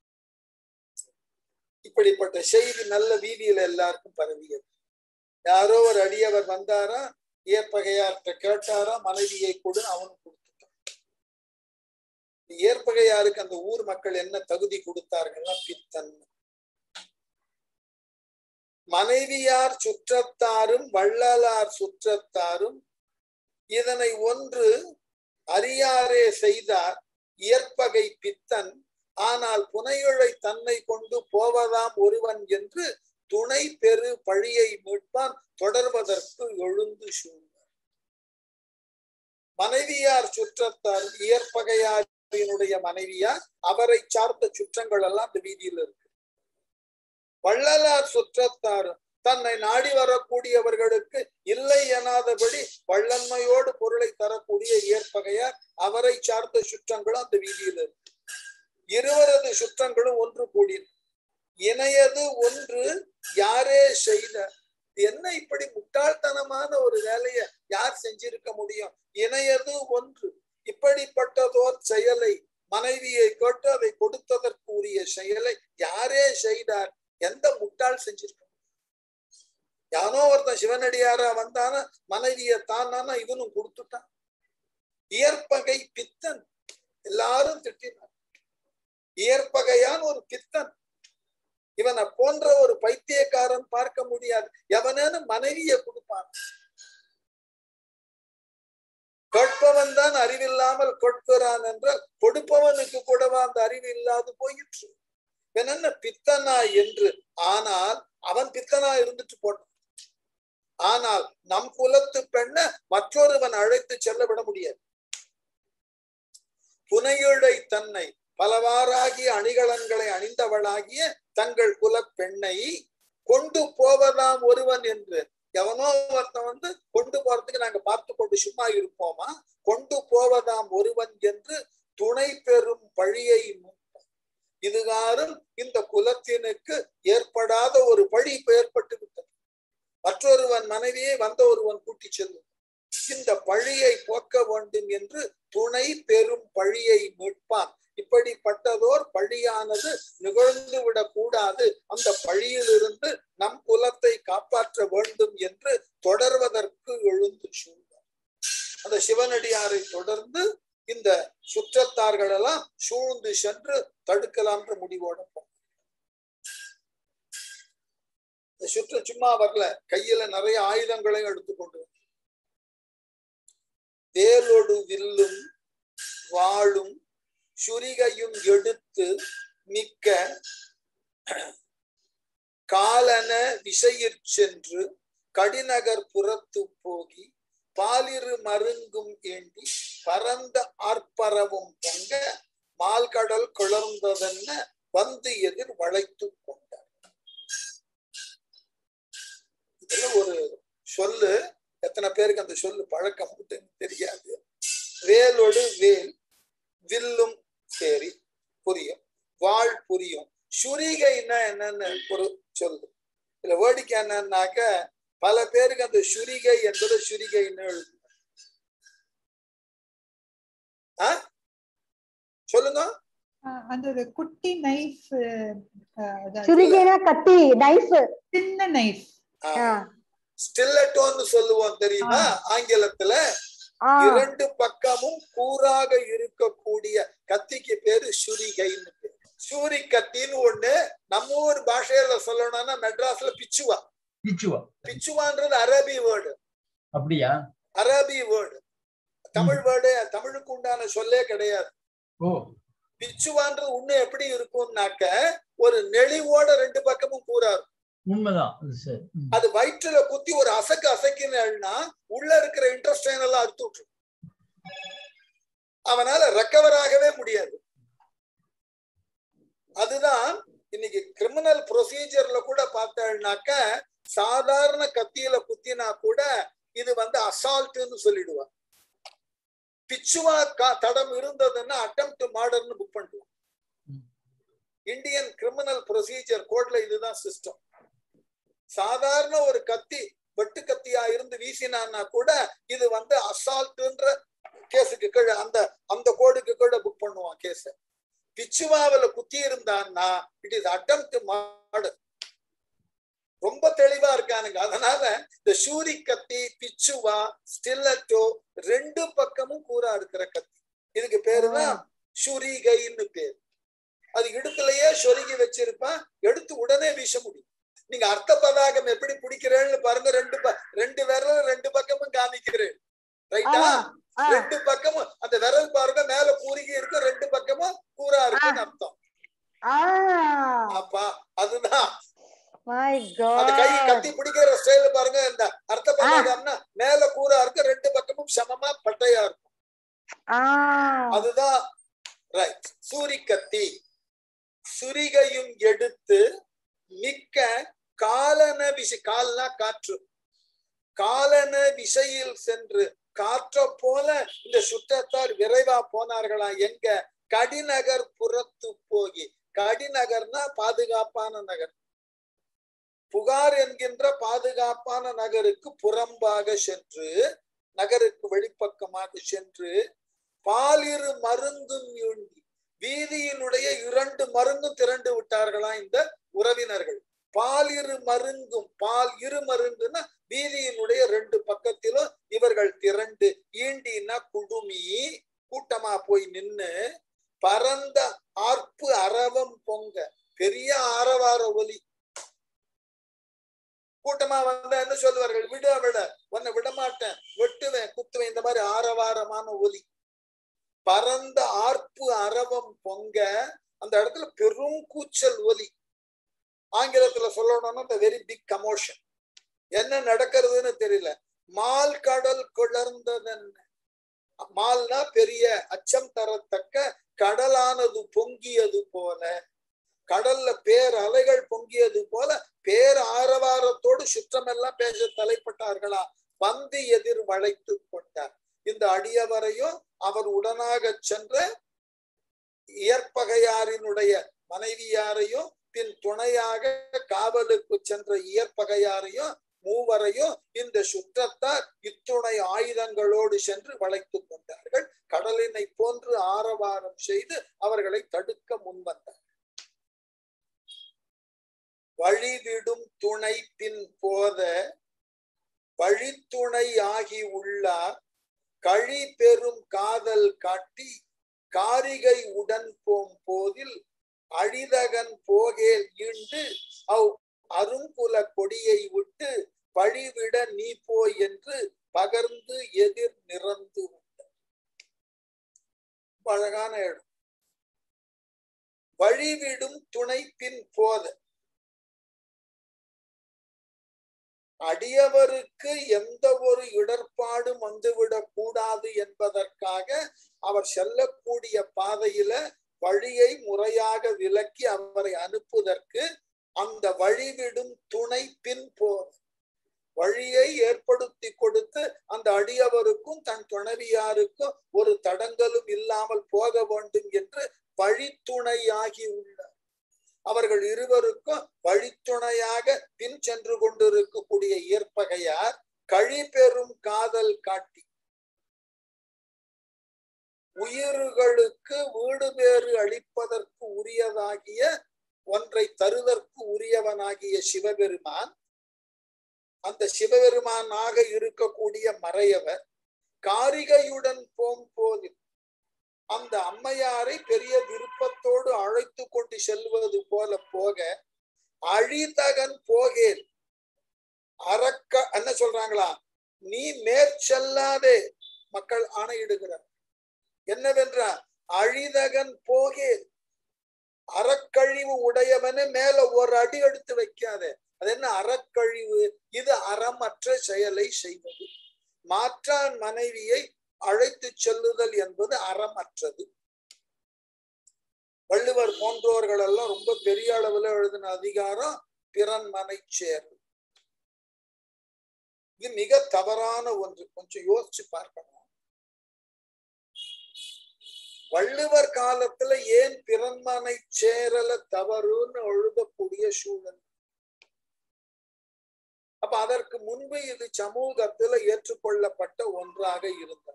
A: இப்படிப்பட்ட செய்தி நல்ல வீதியில எல்லாருக்கும் பரவியது யாரோ ஒரு அடியவர் வந்தாரா ஏற்பகையார்கிட்ட கேட்டாரா மனைவியை கொடு அவனும் கொடுத்துட்டான் ஏற்பகையாருக்கு அந்த ஊர் மக்கள் என்ன தகுதி கொடுத்தார்கள்னா பித்தன் மனைவியார் சுற்றத்தாரும் வள்ளலார் சுற்றத்தாரும் இதனை ஒன்று அறியாரே செய்தார் இயற்பகை பித்தன் ஆனால் புனையுழை தன்னை கொண்டு போவதாம் ஒருவன் என்று துணை பெரு பழியை மீட்பான் தொடர்வதற்கு எழுந்து சூழ்ந்தார் மனைவியார் சுற்றத்தார் இயற்பகையாரினுடைய மனைவியார் அவரை சார்ந்த சுற்றங்கள் எல்லாம் அந்த வீதியில் இருக்கு வள்ளலார் சுற்றத்தார் தன்னை நாடி வரக்கூடியவர்களுக்கு இல்லை எனாதபடி வள்ளன்மையோடு பொருளை தரக்கூடிய இயற்பகையார் அவரை சார்ந்த சுற்றங்களும் அந்த வீதியில் இருக்கு இருவரது சுற்றங்களும் ஒன்று கூடின இணையது ஒன்று யாரே செய்த என்ன இப்படி முட்டாள்தனமான ஒரு வேலையை யார் செஞ்சிருக்க முடியும் இணையது ஒன்று இப்படிப்பட்டதோர் செயலை மனைவியை கேட்டு அதை கொடுத்ததற்கு உரிய செயலை யாரே செய்தார் எந்த முட்டாள் செஞ்சிருக்க யானோ ஒருத்தன் சிவனடியாரா வந்தானா மனைவிய தானானா இவனும் கொடுத்துட்டான் இயற்பகை பித்தன் எல்லாரும் திட்டினார் இயற்பகையான் ஒரு பித்தன் இவனை போன்ற ஒரு பைத்தியக்காரன் பார்க்க முடியாது எவனேனும் மனைவிய கொடுப்பான் கேட்பவன் தான் அறிவில்லாமல் கொடுக்கிறான் என்றால் கொடுப்பவனுக்கு கூடவா அந்த அறிவு இல்லாது போயிற்று இவன் என்ன பித்தனா என்று ஆனால் அவன் பித்தனா இருந்துட்டு போட்டான் ஆனால் நம் குலத்து பெண்ண மற்றொருவன் அழைத்து செல்ல விட முடியாது புனையுடை தன்னை பலவாறாகிய அணிகலன்களை அணிந்தவளாகிய தங்கள் குல பெண்ணை கொண்டு போவதாம் ஒருவன் என்று எவனோ ஒருத்தன் வந்து கொண்டு போறதுக்கு நாங்க பார்த்து கொண்டு சும்மா இருப்போமா கொண்டு போவதாம் ஒருவன் என்று துணை பெறும் பழியை இதுகாரும் இந்த குலத்தினுக்கு ஏற்படாத ஒரு பழி இப்ப ஏற்பட்டு விட்டது மற்றொருவன் மனைவியை வந்த ஒருவன் கூட்டி செல்லும் இந்த பழியை போக்க வேண்டும் என்று துணை பெரும் பழியை மீட்பான் இப்படிப்பட்டதோர் பழியானது நிகழ்ந்து விடக் கூடாது அந்த பழியிலிருந்து நம் குலத்தை காப்பாற்ற வேண்டும் என்று தொடர்வதற்கு எழுந்து சூழ்ந்தார் அந்த சிவனடியாரை தொடர்ந்து இந்த சுற்றத்தார்கள் எல்லாம் சூழ்ந்து சென்று தடுக்கலாம்ன்ற முடிவோட இந்த சுற்றம் சும்மா வரல கையில நிறைய ஆயுதங்களையும் எடுத்துக்கொண்டு வேலொடு வில்லும் வாழும் சுரிகையும் எடுத்து மிக்க காலன விசையிற் சென்று கடிநகர் புறத்து போகி பாலிரு மருங்கும் ஏண்டி பரந்த ஆர்ப்பரவும் பொங்க மால்கடல் குளர்ந்ததென்ன வந்து எதிர் வளைத்து கொண்டார் இதுல ஒரு சொல்லு எத்தனை பேருக்கு அந்த சொல்லு பழக்கம் தெரியாது வேலோடு வேல் வில்லும் சரி புரியும் வாழ் புரியும் சுரிகைன்னா என்னன்னு ஒரு சொல்லு இதுல வேடிக்கை என்னன்னாக்க பல பேருக்கு அந்த சுரிகை என்பது சுரிகைன்னு எழுது சொல்லுங்க
B: அந்த ஒரு குட்டி நைஃப்
C: சுரிகைனா கத்தி நைஃப்
B: சின்ன நைஃப்
A: ஸ்டில்லட்டோன்னு சொல்லுவோம் தெரியுமா ஆங்கிலத்துல இரண்டு பக்கமும் கூறாக இருக்கக்கூடிய கத்திக்கு பேரு சுரிகைன்னு பேரு சூரி கத்தின்னு ஒண்ணு நம்ம ஊர் பாஷையில சொல்லணும்னா மெட்ராஸ்ல பிச்சுவா
D: பிச்சுவா
A: பிச்சுவான்றது அரபி வேர்டு
D: அப்படியா
A: அரபி வேர்டு தமிழ் வேர்டு தமிழுக்கு உண்டான சொல்லே கிடையாது
D: ஓ
A: பிச்சுவான்றது உண்மை எப்படி இருக்கும்னாக்க ஒரு நெளிவோட ரெண்டு பக்கமும் கூறாரு
D: உண்மைதான் அது சரி
A: அது வயிற்றுல குத்தி ஒரு அசக்கு அசைக்கினா உள்ள இருக்கிற இன்ட்ரெஸ்டைன் எல்லாம் அறுத்து விட்டுரும் அவனால ரெக்கவர் ஆகவே முடியாது அதுதான் இன்னைக்கு கிரிமினல் ப்ரொசீஜர்ல கூட பார்த்தேன்னாக்க சாதாரண கத்தியில குத்தினா கூட இது வந்து அசால்ட்னு சொல்லிடுவான் பிச்சுவா தடம் இருந்ததுன்னா அட்டம் டு மாடர்னு புக் பண்ணுவான் இந்தியன் கிரிமினல் ப்ரொசீஜர் கோட்ல இதுதான் சிஸ்டம் சாதாரண ஒரு கத்தி வெட்டு கத்தியா இருந்து வீசினான்னா கூட இது வந்து அசால்ட்ன்ற கேஸுக்கு கீழே அந்த அந்த கோடுக்கு கீழே புக் பண்ணுவான் கேஸ பிச்சுவாவில குத்தி இருந்தான்னா it is attempt to murder ரொம்ப தெளிவா இருக்கானுங்க அதனால இந்த சூரி கத்தி பிச்சுவா ஸ்டில்லட்டோ ரெண்டு பக்கமும் கூறா இருக்கிற கத்தி இதுக்கு பேருதான் சுரிகைன்னு பேரு அது இடுப்புலயே சொருகி வச்சிருப்பான் எடுத்து உடனே வீச முடியும் நீங்க அர்த்த பதாகம் எப்படி பிடிக்கிறேன்னு பாருங்க ரெண்டு ரெண்டு விரல் ரெண்டு பக்கமும் காமிக்கிறேன் ரைட்டா ரெண்டு பக்கமும் அந்த விரல் பாருங்க மேல கூறுகி இருக்கு ரெண்டு பக்கமும் கூறா இருக்குன்னு அர்த்தம் அப்பா அதுதான் அந்த கை கத்தி பிடிக்கிற ஸ்டைல் பாருங்க இந்த அர்த்த பதாகம்னா மேல கூறா இருக்கு ரெண்டு பக்கமும் சமமா பட்டையா இருக்கும்
C: ஆஹ்
A: அதுதான் ரைட் சூரிக்கத்தி சுரிகையும் எடுத்து மிக்க காலன விசை கால்னா காற்று காலன விசையில் சென்று காற்ற போல இந்த சுற்றத்தார் விரைவா போனார்களா எங்க கடிநகர் புறத்து போகி கடிநகர்னா பாதுகாப்பான நகர் புகார் என்கின்ற பாதுகாப்பான நகருக்கு புறம்பாக சென்று நகருக்கு வெளிப்பக்கமாக சென்று பாலிரு மருந்தும் யூண்டி வீதியினுடைய இரண்டு மருந்தும் திரண்டு விட்டார்களா இந்த உறவினர்கள் பால் இரு மருங்கும் பால் இரு மருங்குன்னா வீதியினுடைய ரெண்டு பக்கத்திலும் இவர்கள் திரண்டு ஈண்டினா குடுமி கூட்டமா போய் நின்னு பரந்த ஆர்ப்பு அரவம் பொங்க பெரிய ஆரவார ஒலி கூட்டமா வந்தா என்ன சொல்லுவார்கள் விடு விட உன்னை விட மாட்டேன் வெட்டுவேன் குத்துவேன் இந்த மாதிரி ஆரவாரமான ஒலி பரந்த ஆர்ப்பு அரவம் பொங்க அந்த இடத்துல பெரும் கூச்சல் ஒலி ஆங்கிலத்துல சொல்லணும்னா இந்த வெரி பிக் கமோஷன் என்ன நடக்கிறதுன்னு தெரியல மால் கடல் குளர்ந்ததென்ன மால்னா பெரிய அச்சம் தரத்தக்க கடலானது பொங்கியது போல கடல்ல பேர் அலைகள் பொங்கியது போல பேர் ஆரவாரத்தோடு சுற்றமெல்லாம் பேச தலைப்பட்டார்களா வந்து எதிர் வளைத்து கொண்டார் இந்த அடியவரையும் அவர் உடனாக சென்ற இயற்பகையாரினுடைய மனைவியாரையும் பின் துணையாக காவலுக்கு சென்ற இயற்பகையாரையும் மூவரையும் இந்த சுற்றத்தார் இத்துணை ஆயுதங்களோடு சென்று வளைத்து கொண்டார்கள் கடலினை போன்று ஆரவாரம் செய்து அவர்களை தடுக்க முன்வந்தார் வழிவிடும் துணை பின் போத வழித்துணை ஆகி உள்ளார் கழி பெரும் காதல் காட்டி காரிகை உடன் போம் போதில் அழிதகன் போகேல் ஈண்டு அவ் அருங்குல கொடியை விட்டு பழிவிட நீ போய் என்று பகர்ந்து எதிர் நிறந்து அழகான இடம் வழிவிடும் துணை பின் போத அடியவருக்கு எந்த ஒரு இடர்பாடும் வந்துவிடக் கூடாது என்பதற்காக அவர் செல்லக்கூடிய பாதையில வழியை முறையாக விலக்கி அவரை அனுப்புவதற்கு அந்த வழிவிடும் துணை பின் போது வழியை ஏற்படுத்தி கொடுத்து அந்த அடியவருக்கும் தன் துணைவியாருக்கும் ஒரு தடங்கலும் இல்லாமல் போக வேண்டும் என்று வழித்துணையாகி உள்ளார் அவர்கள் இருவருக்கும் வழித்துணையாக பின் சென்று கொண்டிருக்கக்கூடிய இயற்பகையார் கழி பெறும் காதல் காட்டி உயிர்களுக்கு வீடு பேறு அளிப்பதற்கு உரியதாகிய ஒன்றை தருதற்கு உரியவனாகிய சிவபெருமான் அந்த சிவபெருமானாக இருக்கக்கூடிய மறையவர் காரிகையுடன் போம் போதில் அந்த அம்மையாரை பெரிய விருப்பத்தோடு அழைத்து கொண்டு செல்வது போல போக அழிதகன் போகேன் அறக்க என்ன சொல்றாங்களா நீ மேற்செல்லாதே மக்கள் ஆணையிடுகிறார் என்னவென்றால் அழிதகன் போகேன் அறக்கழிவு உடையவனு மேல ஒரு அடி எடுத்து வைக்காதே அது என்ன அறக்கழிவு இது அறமற்ற செயலை செய்வது மாற்றான் மனைவியை அழைத்து செல்லுதல் என்பது அறமற்றது வள்ளுவர் போன்றோர்கள் எல்லாம் ரொம்ப பெரிய அளவுல எழுதின அதிகாரம் பிறன் மனை சேர் இது மிக தவறான ஒன்று கொஞ்சம் யோசிச்சு பார்க்கணும் வள்ளுவர் காலத்துல ஏன் பிறன்மனை சேரல தவறுன்னு எழுதக்கூடிய சூழல் அப்ப அதற்கு முன்பு இது சமூகத்துல ஏற்றுக்கொள்ளப்பட்ட ஒன்றாக இருந்தது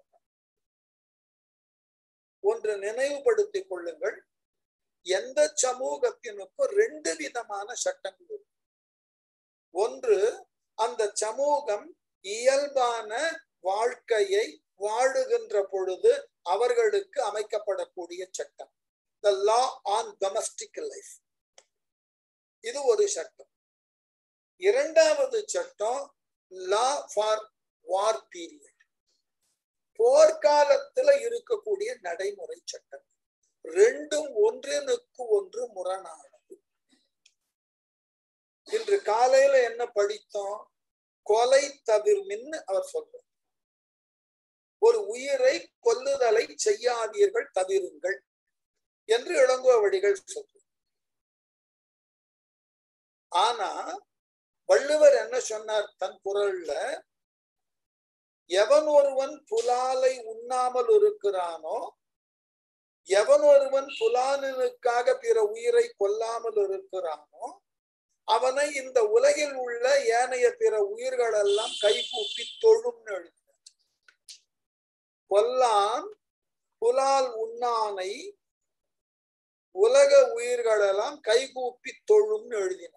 A: ஒன்று நினைவுபடுத்திக் கொள்ளுங்கள் எந்த சமூகத்தினுக்கும் ரெண்டு விதமான சட்டங்கள் இருக்கு ஒன்று அந்த சமூகம் இயல்பான வாழ்க்கையை வாழுகின்ற பொழுது அவர்களுக்கு அமைக்கப்படக்கூடிய சட்டம் the law on domestic life இது ஒரு சட்டம் இரண்டாவது சட்டம் லா ஃபார் வார் பீரியட் போர்க்காலத்துல இருக்கக்கூடிய நடைமுறை சட்டம் ரெண்டும் ஒன்றினுக்கு ஒன்று முரணானது இன்று காலையில என்ன படித்தோம் கொலை தவிர்மின்னு அவர் சொல்றார் ஒரு உயிரை கொல்லுதலை செய்யாதீர்கள் தவிருங்கள் என்று இளங்கோவடிகள் சொல்ற ஆனா வள்ளுவர் என்ன சொன்னார் தன் குரல்ல எவன் ஒருவன் புலாலை உண்ணாமல் இருக்கிறானோ எவன் ஒருவன் புலானனுக்காக பிற உயிரை கொல்லாமல் இருக்கிறானோ அவனை இந்த உலகில் உள்ள ஏனைய பிற உயிர்கள் எல்லாம் கைகூப்பி தொழும்னு எழுதினார் கொல்லான் புலால் உண்ணானை உலக உயிர்களெல்லாம் கைகூப்பி தொழும்னு எழுதினார்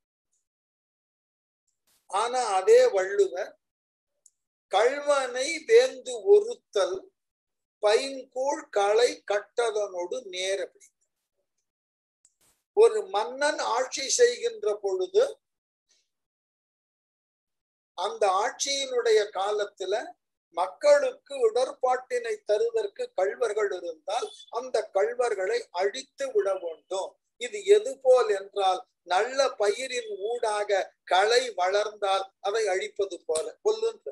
A: ஆனா அதே வள்ளுவர் கள்வனை வேந்து ஒருத்தல் பைங்கூழ் களை கட்டதனோடு நேரப்படி ஒரு மன்னன் ஆட்சி செய்கின்ற பொழுது அந்த ஆட்சியினுடைய காலத்துல மக்களுக்கு இடர்பாட்டினை தருவதற்கு கள்வர்கள் இருந்தால் அந்த கள்வர்களை அழித்து விட வேண்டும் இது எது போல் என்றால் நல்ல பயிரின் ஊடாக களை வளர்ந்தால் அதை அழிப்பது போல கொல்லுன்ற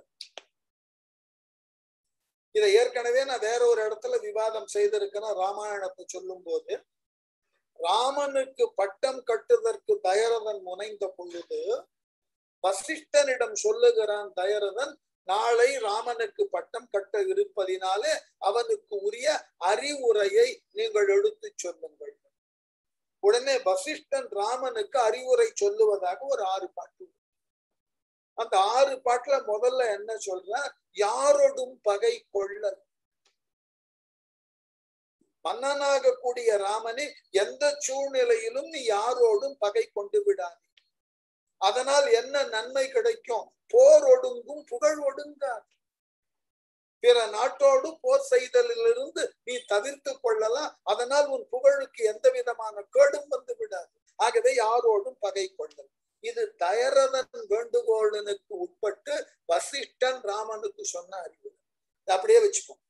A: இதை ஏற்கனவே நான் வேற ஒரு இடத்துல விவாதம் செய்திருக்கிறேன் ராமாயணத்தை சொல்லும் போது ராமனுக்கு பட்டம் கட்டுவதற்கு தயரதன் முனைந்த பொழுது வசிஷ்டனிடம் சொல்லுகிறான் தயரதன் நாளை ராமனுக்கு பட்டம் கட்ட இருப்பதினாலே அவனுக்கு உரிய அறிவுரையை நீங்கள் எடுத்து சொல்லுங்கள் உடனே வசிஷ்டன் ராமனுக்கு அறிவுரை சொல்லுவதாக ஒரு ஆறு பாட்டு அந்த ஆறு பாட்டுல முதல்ல என்ன சொல்ற யாரோடும் பகை கொள்ளல் மன்னனாக கூடிய ராமனே எந்த சூழ்நிலையிலும் நீ யாரோடும் பகை கொண்டு விடாதே அதனால் என்ன நன்மை கிடைக்கும் போர் ஒடுங்கும் புகழ் ஒடுங்காது பிற நாட்டோடு போர் செய்தலிலிருந்து நீ தவிர்த்து கொள்ளலாம் அதனால் உன் புகழுக்கு எந்த விதமான கேடும் வந்து விடாது ஆகவே யாரோடும் பகை கொள்ளல் இது தயரதன் வேண்டுகோளனுக்கு உட்பட்டு வசிஷ்டன் ராமனுக்கு சொன்ன அறிவு அப்படியே வச்சுப்போம்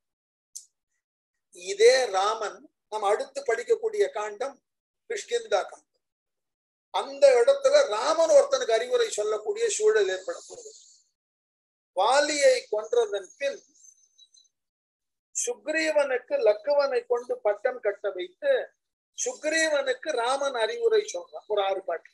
A: இதே ராமன் நம்ம அடுத்து படிக்கக்கூடிய காண்டம் கிருஷ்கிந்தா காண்டம் அந்த இடத்துல ராமன் ஒருத்தனுக்கு அறிவுரை சொல்லக்கூடிய சூழல் ஏற்படக்கூடாது வாலியை கொன்றதன் பின் சுக்ரீவனுக்கு லக்குவனை கொண்டு பட்டம் கட்ட வைத்து சுக்ரீவனுக்கு ராமன் அறிவுரை சொல்றான் ஒரு ஆறு பாட்டு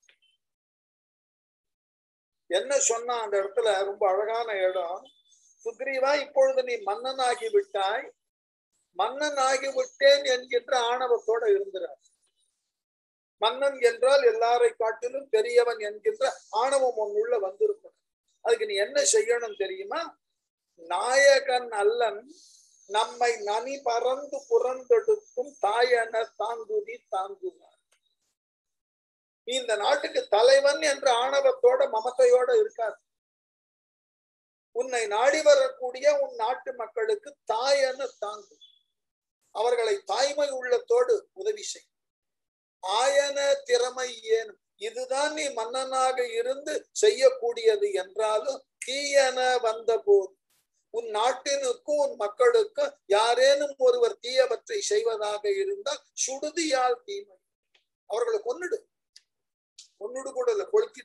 A: என்ன சொன்னா அந்த இடத்துல ரொம்ப அழகான இடம் சுக்ரீவா இப்பொழுது நீ மன்னனாகி விட்டாய் மன்னன் ஆகி விட்டேன் என்கின்ற ஆணவத்தோட இருக்கிறார் மன்னன் என்றால் எல்லாரை காட்டிலும் பெரியவன் என்கின்ற ஆணவம் உன்னுள்ள வந்திருக்கும் அதுக்கு நீ என்ன செய்யணும் தெரியுமா நாயகன் அல்லன் நம்மை நனி பறந்து புறந்தெடுக்கும் தாயன தாங்குதி தாங்குவார் நீ இந்த நாட்டுக்கு தலைவன் என்ற ஆணவத்தோட மமத்தையோட இருக்காது உன்னை நாடி வரக்கூடிய உன் நாட்டு மக்களுக்கு தாயன தாங்கு அவர்களை தாய்மை உள்ளத்தோடு உதவி செய் ஆயன திறமை ஏனும் இதுதான் நீ மன்னனாக இருந்து செய்யக்கூடியது என்றாலும் தீயன வந்த போது உன் நாட்டினுக்கும் உன் மக்களுக்கும் யாரேனும் ஒருவர் தீயவற்றை செய்வதாக இருந்தால் சுடுதியால் தீமை அவர்களை கொன்னுடு கொன்னுடு கூட இல்ல கொளுத்தி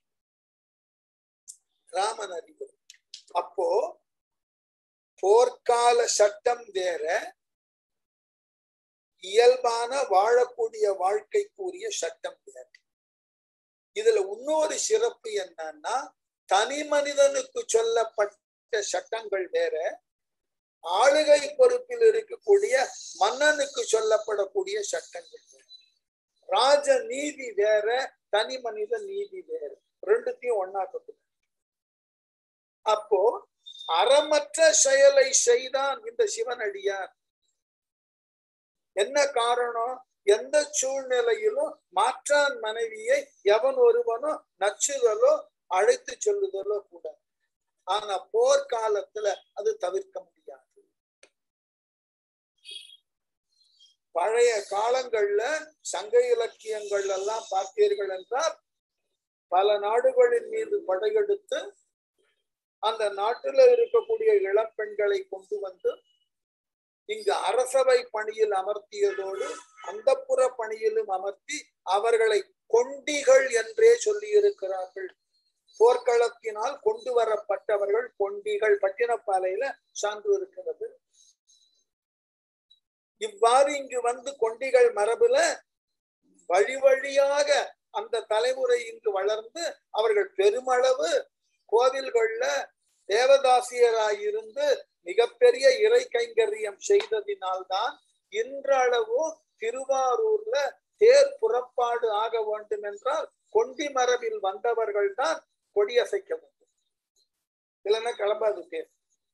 A: ராமன் அறிவு அப்போ போர்க்கால சட்டம் வேற இயல்பான வாழக்கூடிய வாழ்க்கைக்குரிய சட்டம் வேற இதுல இன்னொரு சிறப்பு என்னன்னா தனி மனிதனுக்கு சொல்லப்பட்ட சட்டங்கள் வேற ஆளுகை பொறுப்பில் இருக்கக்கூடிய மன்னனுக்கு சொல்லப்படக்கூடிய சட்டங்கள் வேற ராஜ நீதி வேற தனி மனித நீதி வேற ரெண்டுத்தையும் ஒன்னா கொண்டு அப்போ அறமற்ற செயலை செய்தான் இந்த சிவனடியார் என்ன காரணம் எந்த சூழ்நிலையிலும் மாற்றான் மனைவியை எவன் ஒருவனோ நச்சுதலோ அழைத்து சொல்லுதலோ கூட ஆனா போர்க்காலத்துல அது தவிர்க்க முடியாது பழைய காலங்கள்ல சங்க இலக்கியங்கள் எல்லாம் பார்த்தீர்கள் என்றால் பல நாடுகளின் மீது படையெடுத்து அந்த நாட்டுல இருக்கக்கூடிய இளம்பெண்களை கொண்டு வந்து இங்கு அரசவை பணியில் அமர்த்தியதோடு அந்தப்புற பணியிலும் அமர்த்தி அவர்களை கொண்டிகள் என்றே சொல்லி இருக்கிறார்கள் போர்க்களத்தினால் கொண்டு வரப்பட்டவர்கள் கொண்டிகள் பட்டினப்பாலையில சான்று இருக்கிறது இவ்வாறு இங்கு வந்து கொண்டிகள் மரபுல வழி வழியாக அந்த தலைமுறை இங்கு வளர்ந்து அவர்கள் பெருமளவு கோவில்கள்ல தேவதாசியராயிருந்து மிகப்பெரிய இறை கைங்கரியம் செய்ததினால்தான் இன்றளவும் திருவாரூர்ல தேர் புறப்பாடு ஆக வேண்டும் என்றால் கொண்டி மரபில் வந்தவர்கள் தான் கொடியசைக்க வேண்டும் இல்லைன்னா கிளம்பாது தேர்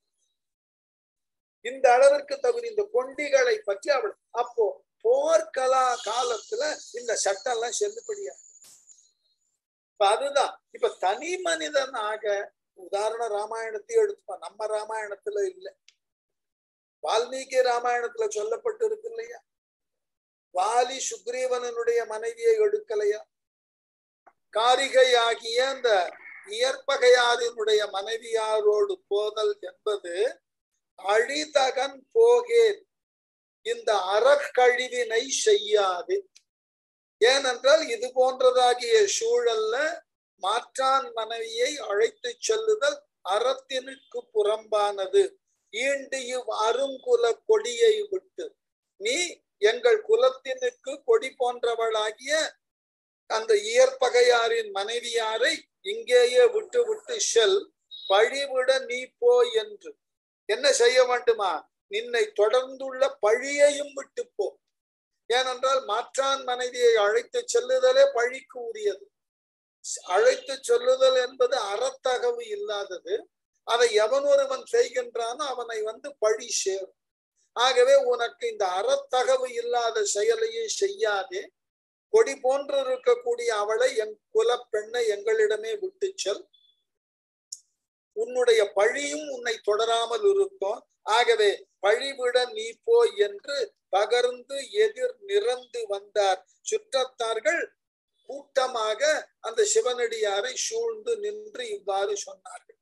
A: இந்த அளவிற்கு தகுதி இந்த கொண்டிகளை பற்றி அவள் அப்போ போர்க்கலா காலத்துல இந்த சட்டம் எல்லாம் செல்லுபடியா இப்ப அதுதான் இப்ப தனி மனிதனாக உதாரண ராமாயணத்தையும் எடுத்துப்போம் நம்ம ராமாயணத்துல இல்ல வால்மீகி ராமாயணத்துல சொல்லப்பட்டு இருக்கு இல்லையா வாலி சுக்ரீவனனுடைய மனைவியை எடுக்கலையா காரிகையாகிய அந்த இயற்பகையாரினுடைய மனைவியாரோடு போதல் என்பது அழிதகன் போகேன் இந்த அறக்கழிவினை செய்யாது ஏனென்றால் இது போன்றதாகிய சூழல்ல மாற்றான் மனைவியை அழைத்து செல்லுதல் அறத்தினுக்கு புறம்பானது ஈண்டு இவ் அருங்குல கொடியை விட்டு நீ எங்கள் குலத்தினுக்கு கொடி போன்றவளாகிய அந்த இயற்பகையாரின் மனைவியாரை இங்கேயே விட்டு விட்டு செல் பழிவிட நீ போ என்று என்ன செய்ய வேண்டுமா நின்னை தொடர்ந்துள்ள பழியையும் விட்டு போ ஏனென்றால் மாற்றான் மனைவியை அழைத்து செல்லுதலே பழிக்கு உரியது அழைத்து சொல்லுதல் என்பது அறத்தகவு இல்லாதது அதை எவன் ஒருவன் செய்கின்றானோ அவனை வந்து பழி சேரும் ஆகவே உனக்கு இந்த அறத்தகவு இல்லாத செயலையும் செய்யாதே கொடி போன்று இருக்கக்கூடிய அவளை என் குல பெண்ணை எங்களிடமே விட்டு செல் உன்னுடைய பழியும் உன்னை தொடராமல் இருக்கும் ஆகவே பழிவிட நீ போ என்று பகர்ந்து எதிர் நிறந்து வந்தார் சுற்றத்தார்கள் கூட்டமாக அந்த சிவனடியாரை சூழ்ந்து நின்று இவ்வாறு சொன்னார்கள்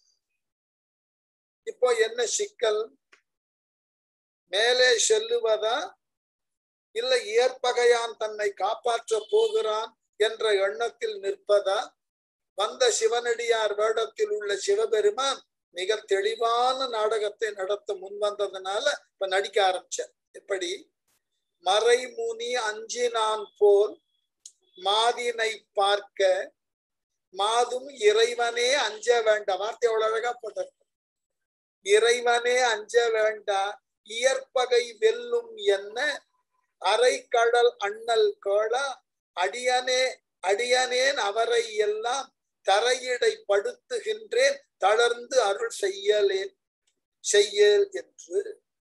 A: இப்போ என்ன சிக்கல் மேலே செல்லுவதா இல்ல ஏற்பகையான் தன்னை காப்பாற்ற போகிறான் என்ற எண்ணத்தில் நிற்பதா வந்த சிவனடியார் வேடத்தில் உள்ள சிவபெருமான் மிக தெளிவான நாடகத்தை நடத்த முன் வந்ததுனால இப்ப நடிக்க ஆரம்பிச்சார் எப்படி மறைமுனி அஞ்சினான் போல் மாதினை பார்க்க மாதும் இறைவனே அஞ்ச வேண்டாம் வார்த்தை எவ்வளவு அழகா போட்டார் இறைவனே அஞ்ச வேண்டா இயற்பகை வெல்லும் என்ன அரைக்கடல் அண்ணல் கோளா அடியனே அடியனேன் அவரை எல்லாம் தரையிடை படுத்துகின்றேன் தளர்ந்து அருள் செய்யலேன் செய்யல் என்று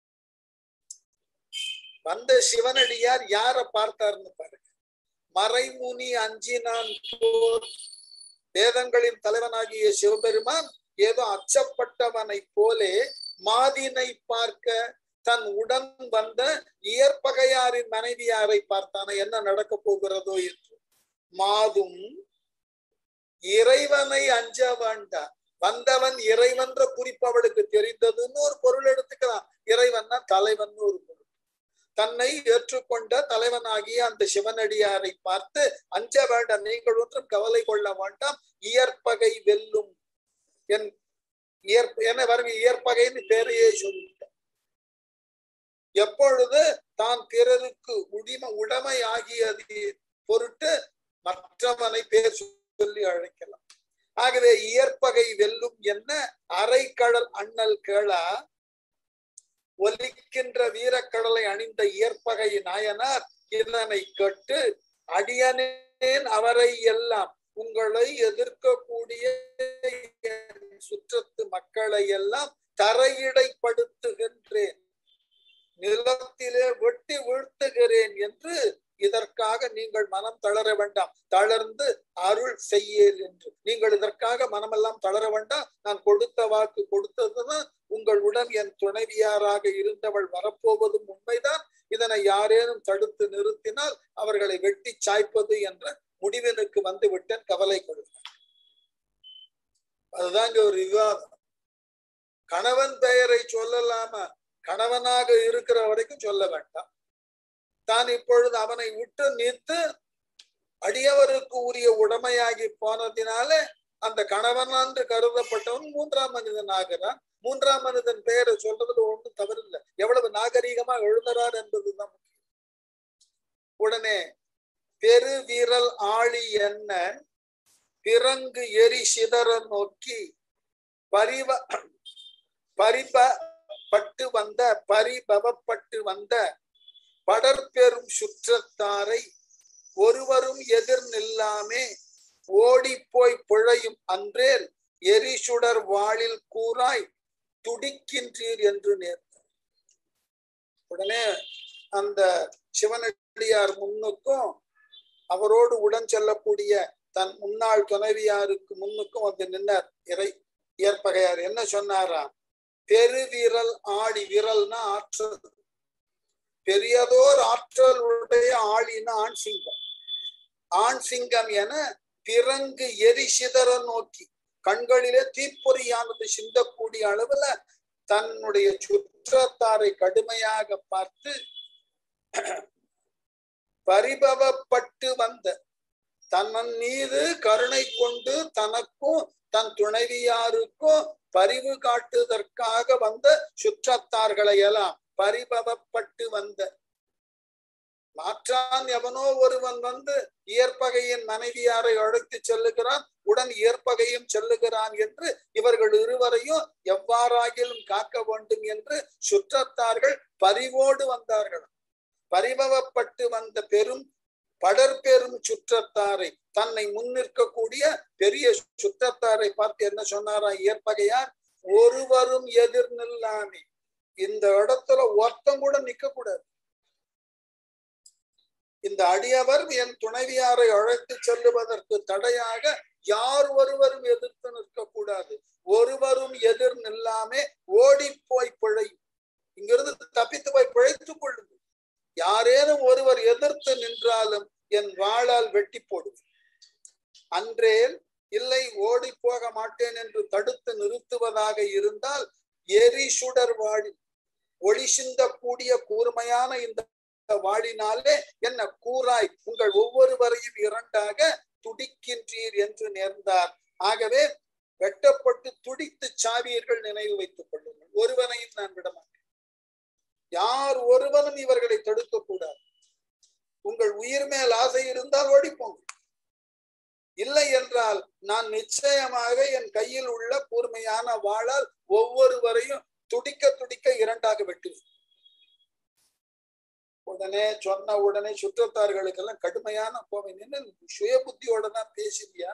A: வந்த சிவனடியார் யார பார்த்தார்னு பாருங்க மறைமுனி அஞ்சினான் போர் வேதங்களின் தலைவனாகிய சிவபெருமான் ஏதோ அச்சப்பட்டவனை போலே மாதினை பார்க்க தன் உடன் வந்த இயற்பகையாரின் மனைவியாரை பார்த்தான என்ன நடக்க போகிறதோ என்று மாதும் இறைவனை அஞ்ச வேண்டாம் வந்தவன் இறைவன்ற குறிப்பு அவளுக்கு தெரிந்ததுன்னு ஒரு பொருள் எடுத்துக்கலாம் இறைவன்னா தலைவன் ஒரு பொருள் தன்னை ஏற்றுக்கொண்ட தலைவனாகிய அந்த சிவனடியாரை பார்த்து அஞ்ச வேண்டாம் நீங்கள் ஒன்றும் கவலை கொள்ள வேண்டாம் இயற்பகை வெல்லும் என் இயற்ப என்ன பாருங்க இயற்பகைன்னு பேரையே சொல்லிட்டேன் எப்பொழுது தான் பிறருக்கு உடிம உடைமை ஆகியது பொருட்டு மற்றவனை பேர் சொல்லி அழைக்கலாம் ஆகவே இயற்பகை வெல்லும் என்ன அரைக்கடல் அண்ணல் கேளா ஒலிக்கின்ற வீரக்கடலை அணிந்த இயற்பகை நாயனார் இதனை கேட்டு அடியனேன் அவரை எல்லாம் உங்களை எதிர்க்கக்கூடிய சுற்றத்து மக்களை எல்லாம் தரையிடைப்படுத்துகின்றேன் நிலத்திலே வெட்டி வீழ்த்துகிறேன் என்று இதற்காக நீங்கள் மனம் தளர வேண்டாம் தளர்ந்து அருள் செய்யேல் என்று நீங்கள் இதற்காக மனமெல்லாம் தளர வேண்டாம் நான் கொடுத்த வாக்கு கொடுத்ததுதான் உங்களுடன் என் துணைவியாராக இருந்தவள் வரப்போவதும் உண்மைதான் இதனை யாரேனும் தடுத்து நிறுத்தினால் அவர்களை வெட்டி சாய்ப்பது என்ற முடிவினுக்கு வந்து விட்டேன் கவலை கொடுங்க அதுதாங்க ஒரு விவாதம் கணவன் பெயரை சொல்லலாமா கணவனாக இருக்கிற வரைக்கும் சொல்ல வேண்டாம் தான் இப்பொழுது அவனை விட்டு நிறுத்து அடியவருக்கு உரிய உடமையாகி போனதினால அந்த கணவன் என்று கருதப்பட்டவன் மூன்றாம் மனிதன் ஆகிறான் மூன்றாம் மனிதன் பெயரை சொல்றதுல ஒன்றும் தவறில்லை எவ்வளவு நாகரீகமா எழுதுறார் என்பதுதான் முக்கியம் உடனே பெரு வீரல் ஆழி என்ன பிறங்கு எரி சிதற நோக்கி பரிவ பரிப பட்டு வந்த பரிபவப்பட்டு வந்த படற்பெரும் சுற்றத்தாரை ஒருவரும் எதிர் நில்லாமே ஓடிப்போய் பிழையும் அன்றேல் எரிசுடர் வாளில் கூறாய் துடிக்கின்றீர் என்று நேர்ந்தார் உடனே அந்த சிவனடியார் முன்னுக்கும் அவரோடு உடன் செல்லக்கூடிய தன் முன்னாள் துணைவியாருக்கு முன்னுக்கும் வந்து நின்னர் இறை ஏற்பகையார் என்ன சொன்னாராம் பெருவிரல் ஆடி விரல்னா ஆற்றல் பெரியதோர் ஆற்றல் உடைய ஆளினா ஆண் சிங்கம் ஆண் சிங்கம் என பிறங்கு எரி சிதற நோக்கி கண்களிலே தீப்பொறியானது சிந்தக்கூடிய அளவுல தன்னுடைய சுற்றத்தாரை கடுமையாக பார்த்து பரிபவப்பட்டு வந்த தன்னன் மீது கருணை கொண்டு தனக்கும் தன் துணைவியாருக்கும் பரிவு காட்டுவதற்காக வந்த சுற்றத்தார்களை எல்லாம் பரிபவப்பட்டு வந்த மாற்றான் எவனோ ஒருவன் வந்து இயற்பகையின் மனைவியாரை அழைத்து செல்லுகிறான் உடன் இயற்பகையும் செல்லுகிறான் என்று இவர்கள் இருவரையும் எவ்வாறாகிலும் காக்க வேண்டும் என்று சுற்றத்தார்கள் பரிவோடு வந்தார்கள் பரிபவப்பட்டு வந்த பெரும் படற்பெரும் சுற்றத்தாரை தன்னை முன்னிற்கக்கூடிய பெரிய சுற்றத்தாரை பார்த்து என்ன சொன்னாரா இயற்பகையார் ஒருவரும் எதிர் நில்லாமே இந்த இடத்துல ஒருத்தம் கூட நிக்க கூடாது இந்த அடியவர் என் துணைவியாரை அழைத்து செல்லுவதற்கு தடையாக யார் ஒருவரும் எதிர்த்து நிற்க கூடாது ஒருவரும் எதிர் நில்லாமே ஓடி போய் பிழையும் இங்கிருந்து தப்பித்து போய் பிழைத்துக் கொள்ளுங்கள் யாரேனும் ஒருவர் எதிர்த்து நின்றாலும் என் வாளால் வெட்டி போடுவேன் அன்றேல் இல்லை ஓடி போக மாட்டேன் என்று தடுத்து நிறுத்துவதாக இருந்தால் எரி சுடர் வாழி ஒளி சிந்தக்கூடிய கூர்மையான இந்த வாழினாலே என்ன கூறாய் உங்கள் ஒவ்வொருவரையும் இரண்டாக துடிக்கின்றீர் என்று நேர்ந்தார் ஆகவே வெட்டப்பட்டு துடித்து சாவியர்கள் நினைவு வைத்துக் கொள்ளுங்கள் ஒருவனையும் நான் விடமாட்டேன் யார் ஒருவனும் இவர்களை தடுக்க கூடாது உங்கள் உயிர் மேல் ஆசை இருந்தால் ஓடிப்போங்க இல்லை என்றால் நான் நிச்சயமாக என் கையில் உள்ள கூர்மையான வாழால் ஒவ்வொருவரையும் துடிக்க துடிக்க இரண்டாக வெட்டுவேன் உடனே சொன்ன உடனே சுற்றத்தார்களுக்கு எல்லாம் கடுமையான கோபம் என்ன சுய புத்தியோட தான் பேசுறியா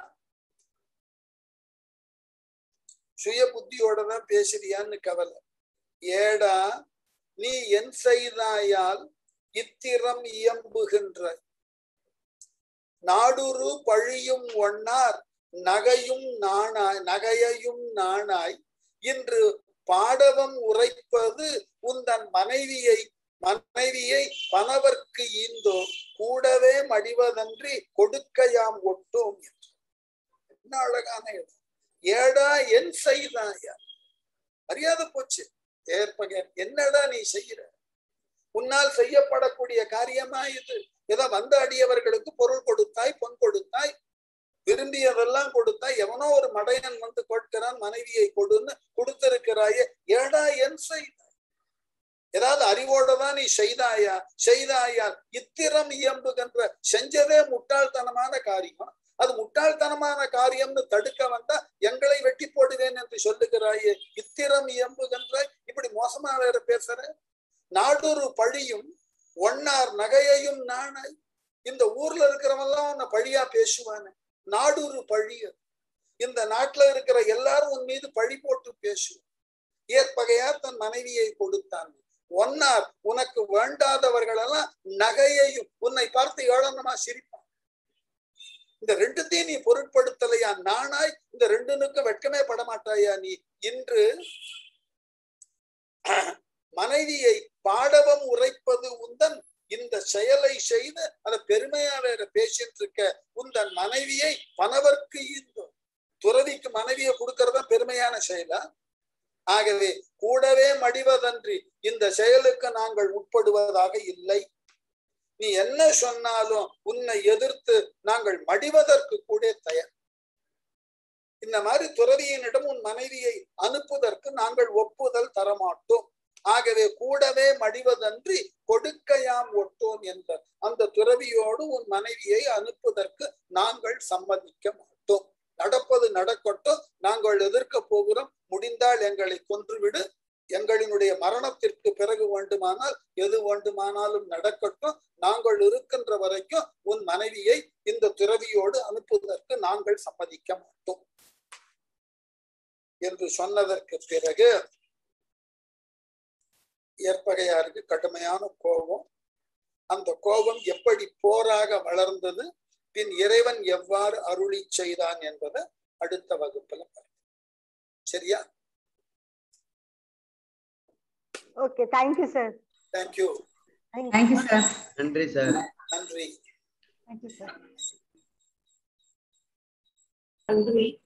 A: சுய புத்தியோட தான் பேசுறியான்னு கவலை ஏடா நீ என் செய்தாயால் இத்திரம் இயம்புகின்ற நாடுரு பழியும் ஒன்னார் நகையும் நாணாய் நகையையும் நாணாய் இன்று பாடவம் உரைப்பது உந்தன் மனைவியை மனைவியை பணவர்க்கு ஈந்தோ கூடவே மடிவதன்றி கொடுக்கையாம் ஒட்டோம் என்று என்ன அழகான இடம் ஏடா என் செய்தாயா அறியாத போச்சு ஏற்பக என்னடா நீ செய்யற உன்னால் செய்யப்படக்கூடிய காரியமா இது ஏதோ வந்த அடியவர்களுக்கு பொருள் கொடுத்தாய் பொன் கொடுத்தாய் விரும்பியதெல்லாம் கொடுத்தாய் எவனோ ஒரு மடையன் வந்து கொடுக்கிறான் மனைவியை கொடுன்னு கொடுத்திருக்கிறாயே ஏடா என் செய்தாய் ஏதாவது அறிவோட தான் நீ செய்தாயா செய்தாயா இத்திரம் இயம்புகின்ற செஞ்சதே முட்டாள்தனமான காரியம் அது முட்டாள்தனமான காரியம்னு தடுக்க வந்தா எங்களை வெட்டி போடுவேன் என்று சொல்லுகிறாயே இத்திரம் இயம்புகின்ற இப்படி மோசமா வேற பேசுற நாடொரு பழியும் ஒன்னார் நகையையும் நாணாய் இந்த ஊர்ல இருக்கிறவெல்லாம் உன்னை பழியா பேசுவானே நாடொரு பழி இந்த நாட்டுல இருக்கிற எல்லாரும் உன் மீது பழி போட்டு பேசுவோம் ஏற்பகையார் தன் மனைவியை கொடுத்தான் ஒன்னார் உனக்கு வேண்டாதவர்கள் எல்லாம் நகையையும் உன்னை பார்த்து ஏளனமா சிரிப்பான் இந்த ரெண்டுத்தையும் நீ பொருட்படுத்தலையா நானாய் இந்த ரெண்டுனுக்கு வெட்கமே படமாட்டாயா நீ இன்று மனைவியை பாடவம் உரைப்பது உந்தன் இந்த செயலை செய்து அதை பெருமையா வேற பேசிட்டு இருக்க உந்தன் மனைவியை பணவர்க்கு ஈந்தோம் துறவிக்கு மனைவியை கொடுக்கறதா பெருமையான செயலா ஆகவே கூடவே மடிவதன்றி இந்த செயலுக்கு நாங்கள் உட்படுவதாக இல்லை நீ என்ன சொன்னாலும் உன்னை எதிர்த்து நாங்கள் மடிவதற்கு கூட தயார் இந்த மாதிரி துறவியனிடம் உன் மனைவியை அனுப்புவதற்கு நாங்கள் ஒப்புதல் தரமாட்டோம் ஆகவே கூடவே மடிவதன்றி கொடுக்கையாம் ஒட்டோம் என்ற அந்த துறவியோடு உன் மனைவியை அனுப்புவதற்கு நாங்கள் சம்மதிக்க மாட்டோம் நடப்பது நடக்கட்டும் நாங்கள் எதிர்க்க போகிறோம் முடிந்தால் எங்களை கொன்றுவிடு எங்களினுடைய மரணத்திற்கு பிறகு வேண்டுமானால் எது வேண்டுமானாலும் நடக்கட்டும் நாங்கள் இருக்கின்ற வரைக்கும் உன் மனைவியை இந்த துறவியோடு அனுப்புவதற்கு நாங்கள் சம்மதிக்க மாட்டோம் என்று சொன்னதற்கு பிறகு ஏற்பகையாருக்கு கடுமையான கோபம் அந்த கோபம் எப்படி போராக வளர்ந்தது பின் இறைவன் எவ்வாறு அருளி செய்தான் என்பதை அடுத்த வகுப்புல பார்ப்போம். சரியா
C: okay thank you sir
A: thank you
B: thank you sir
E: நன்றி சார்
A: நன்றி
B: தேங்க்யூ சார்
F: நன்றி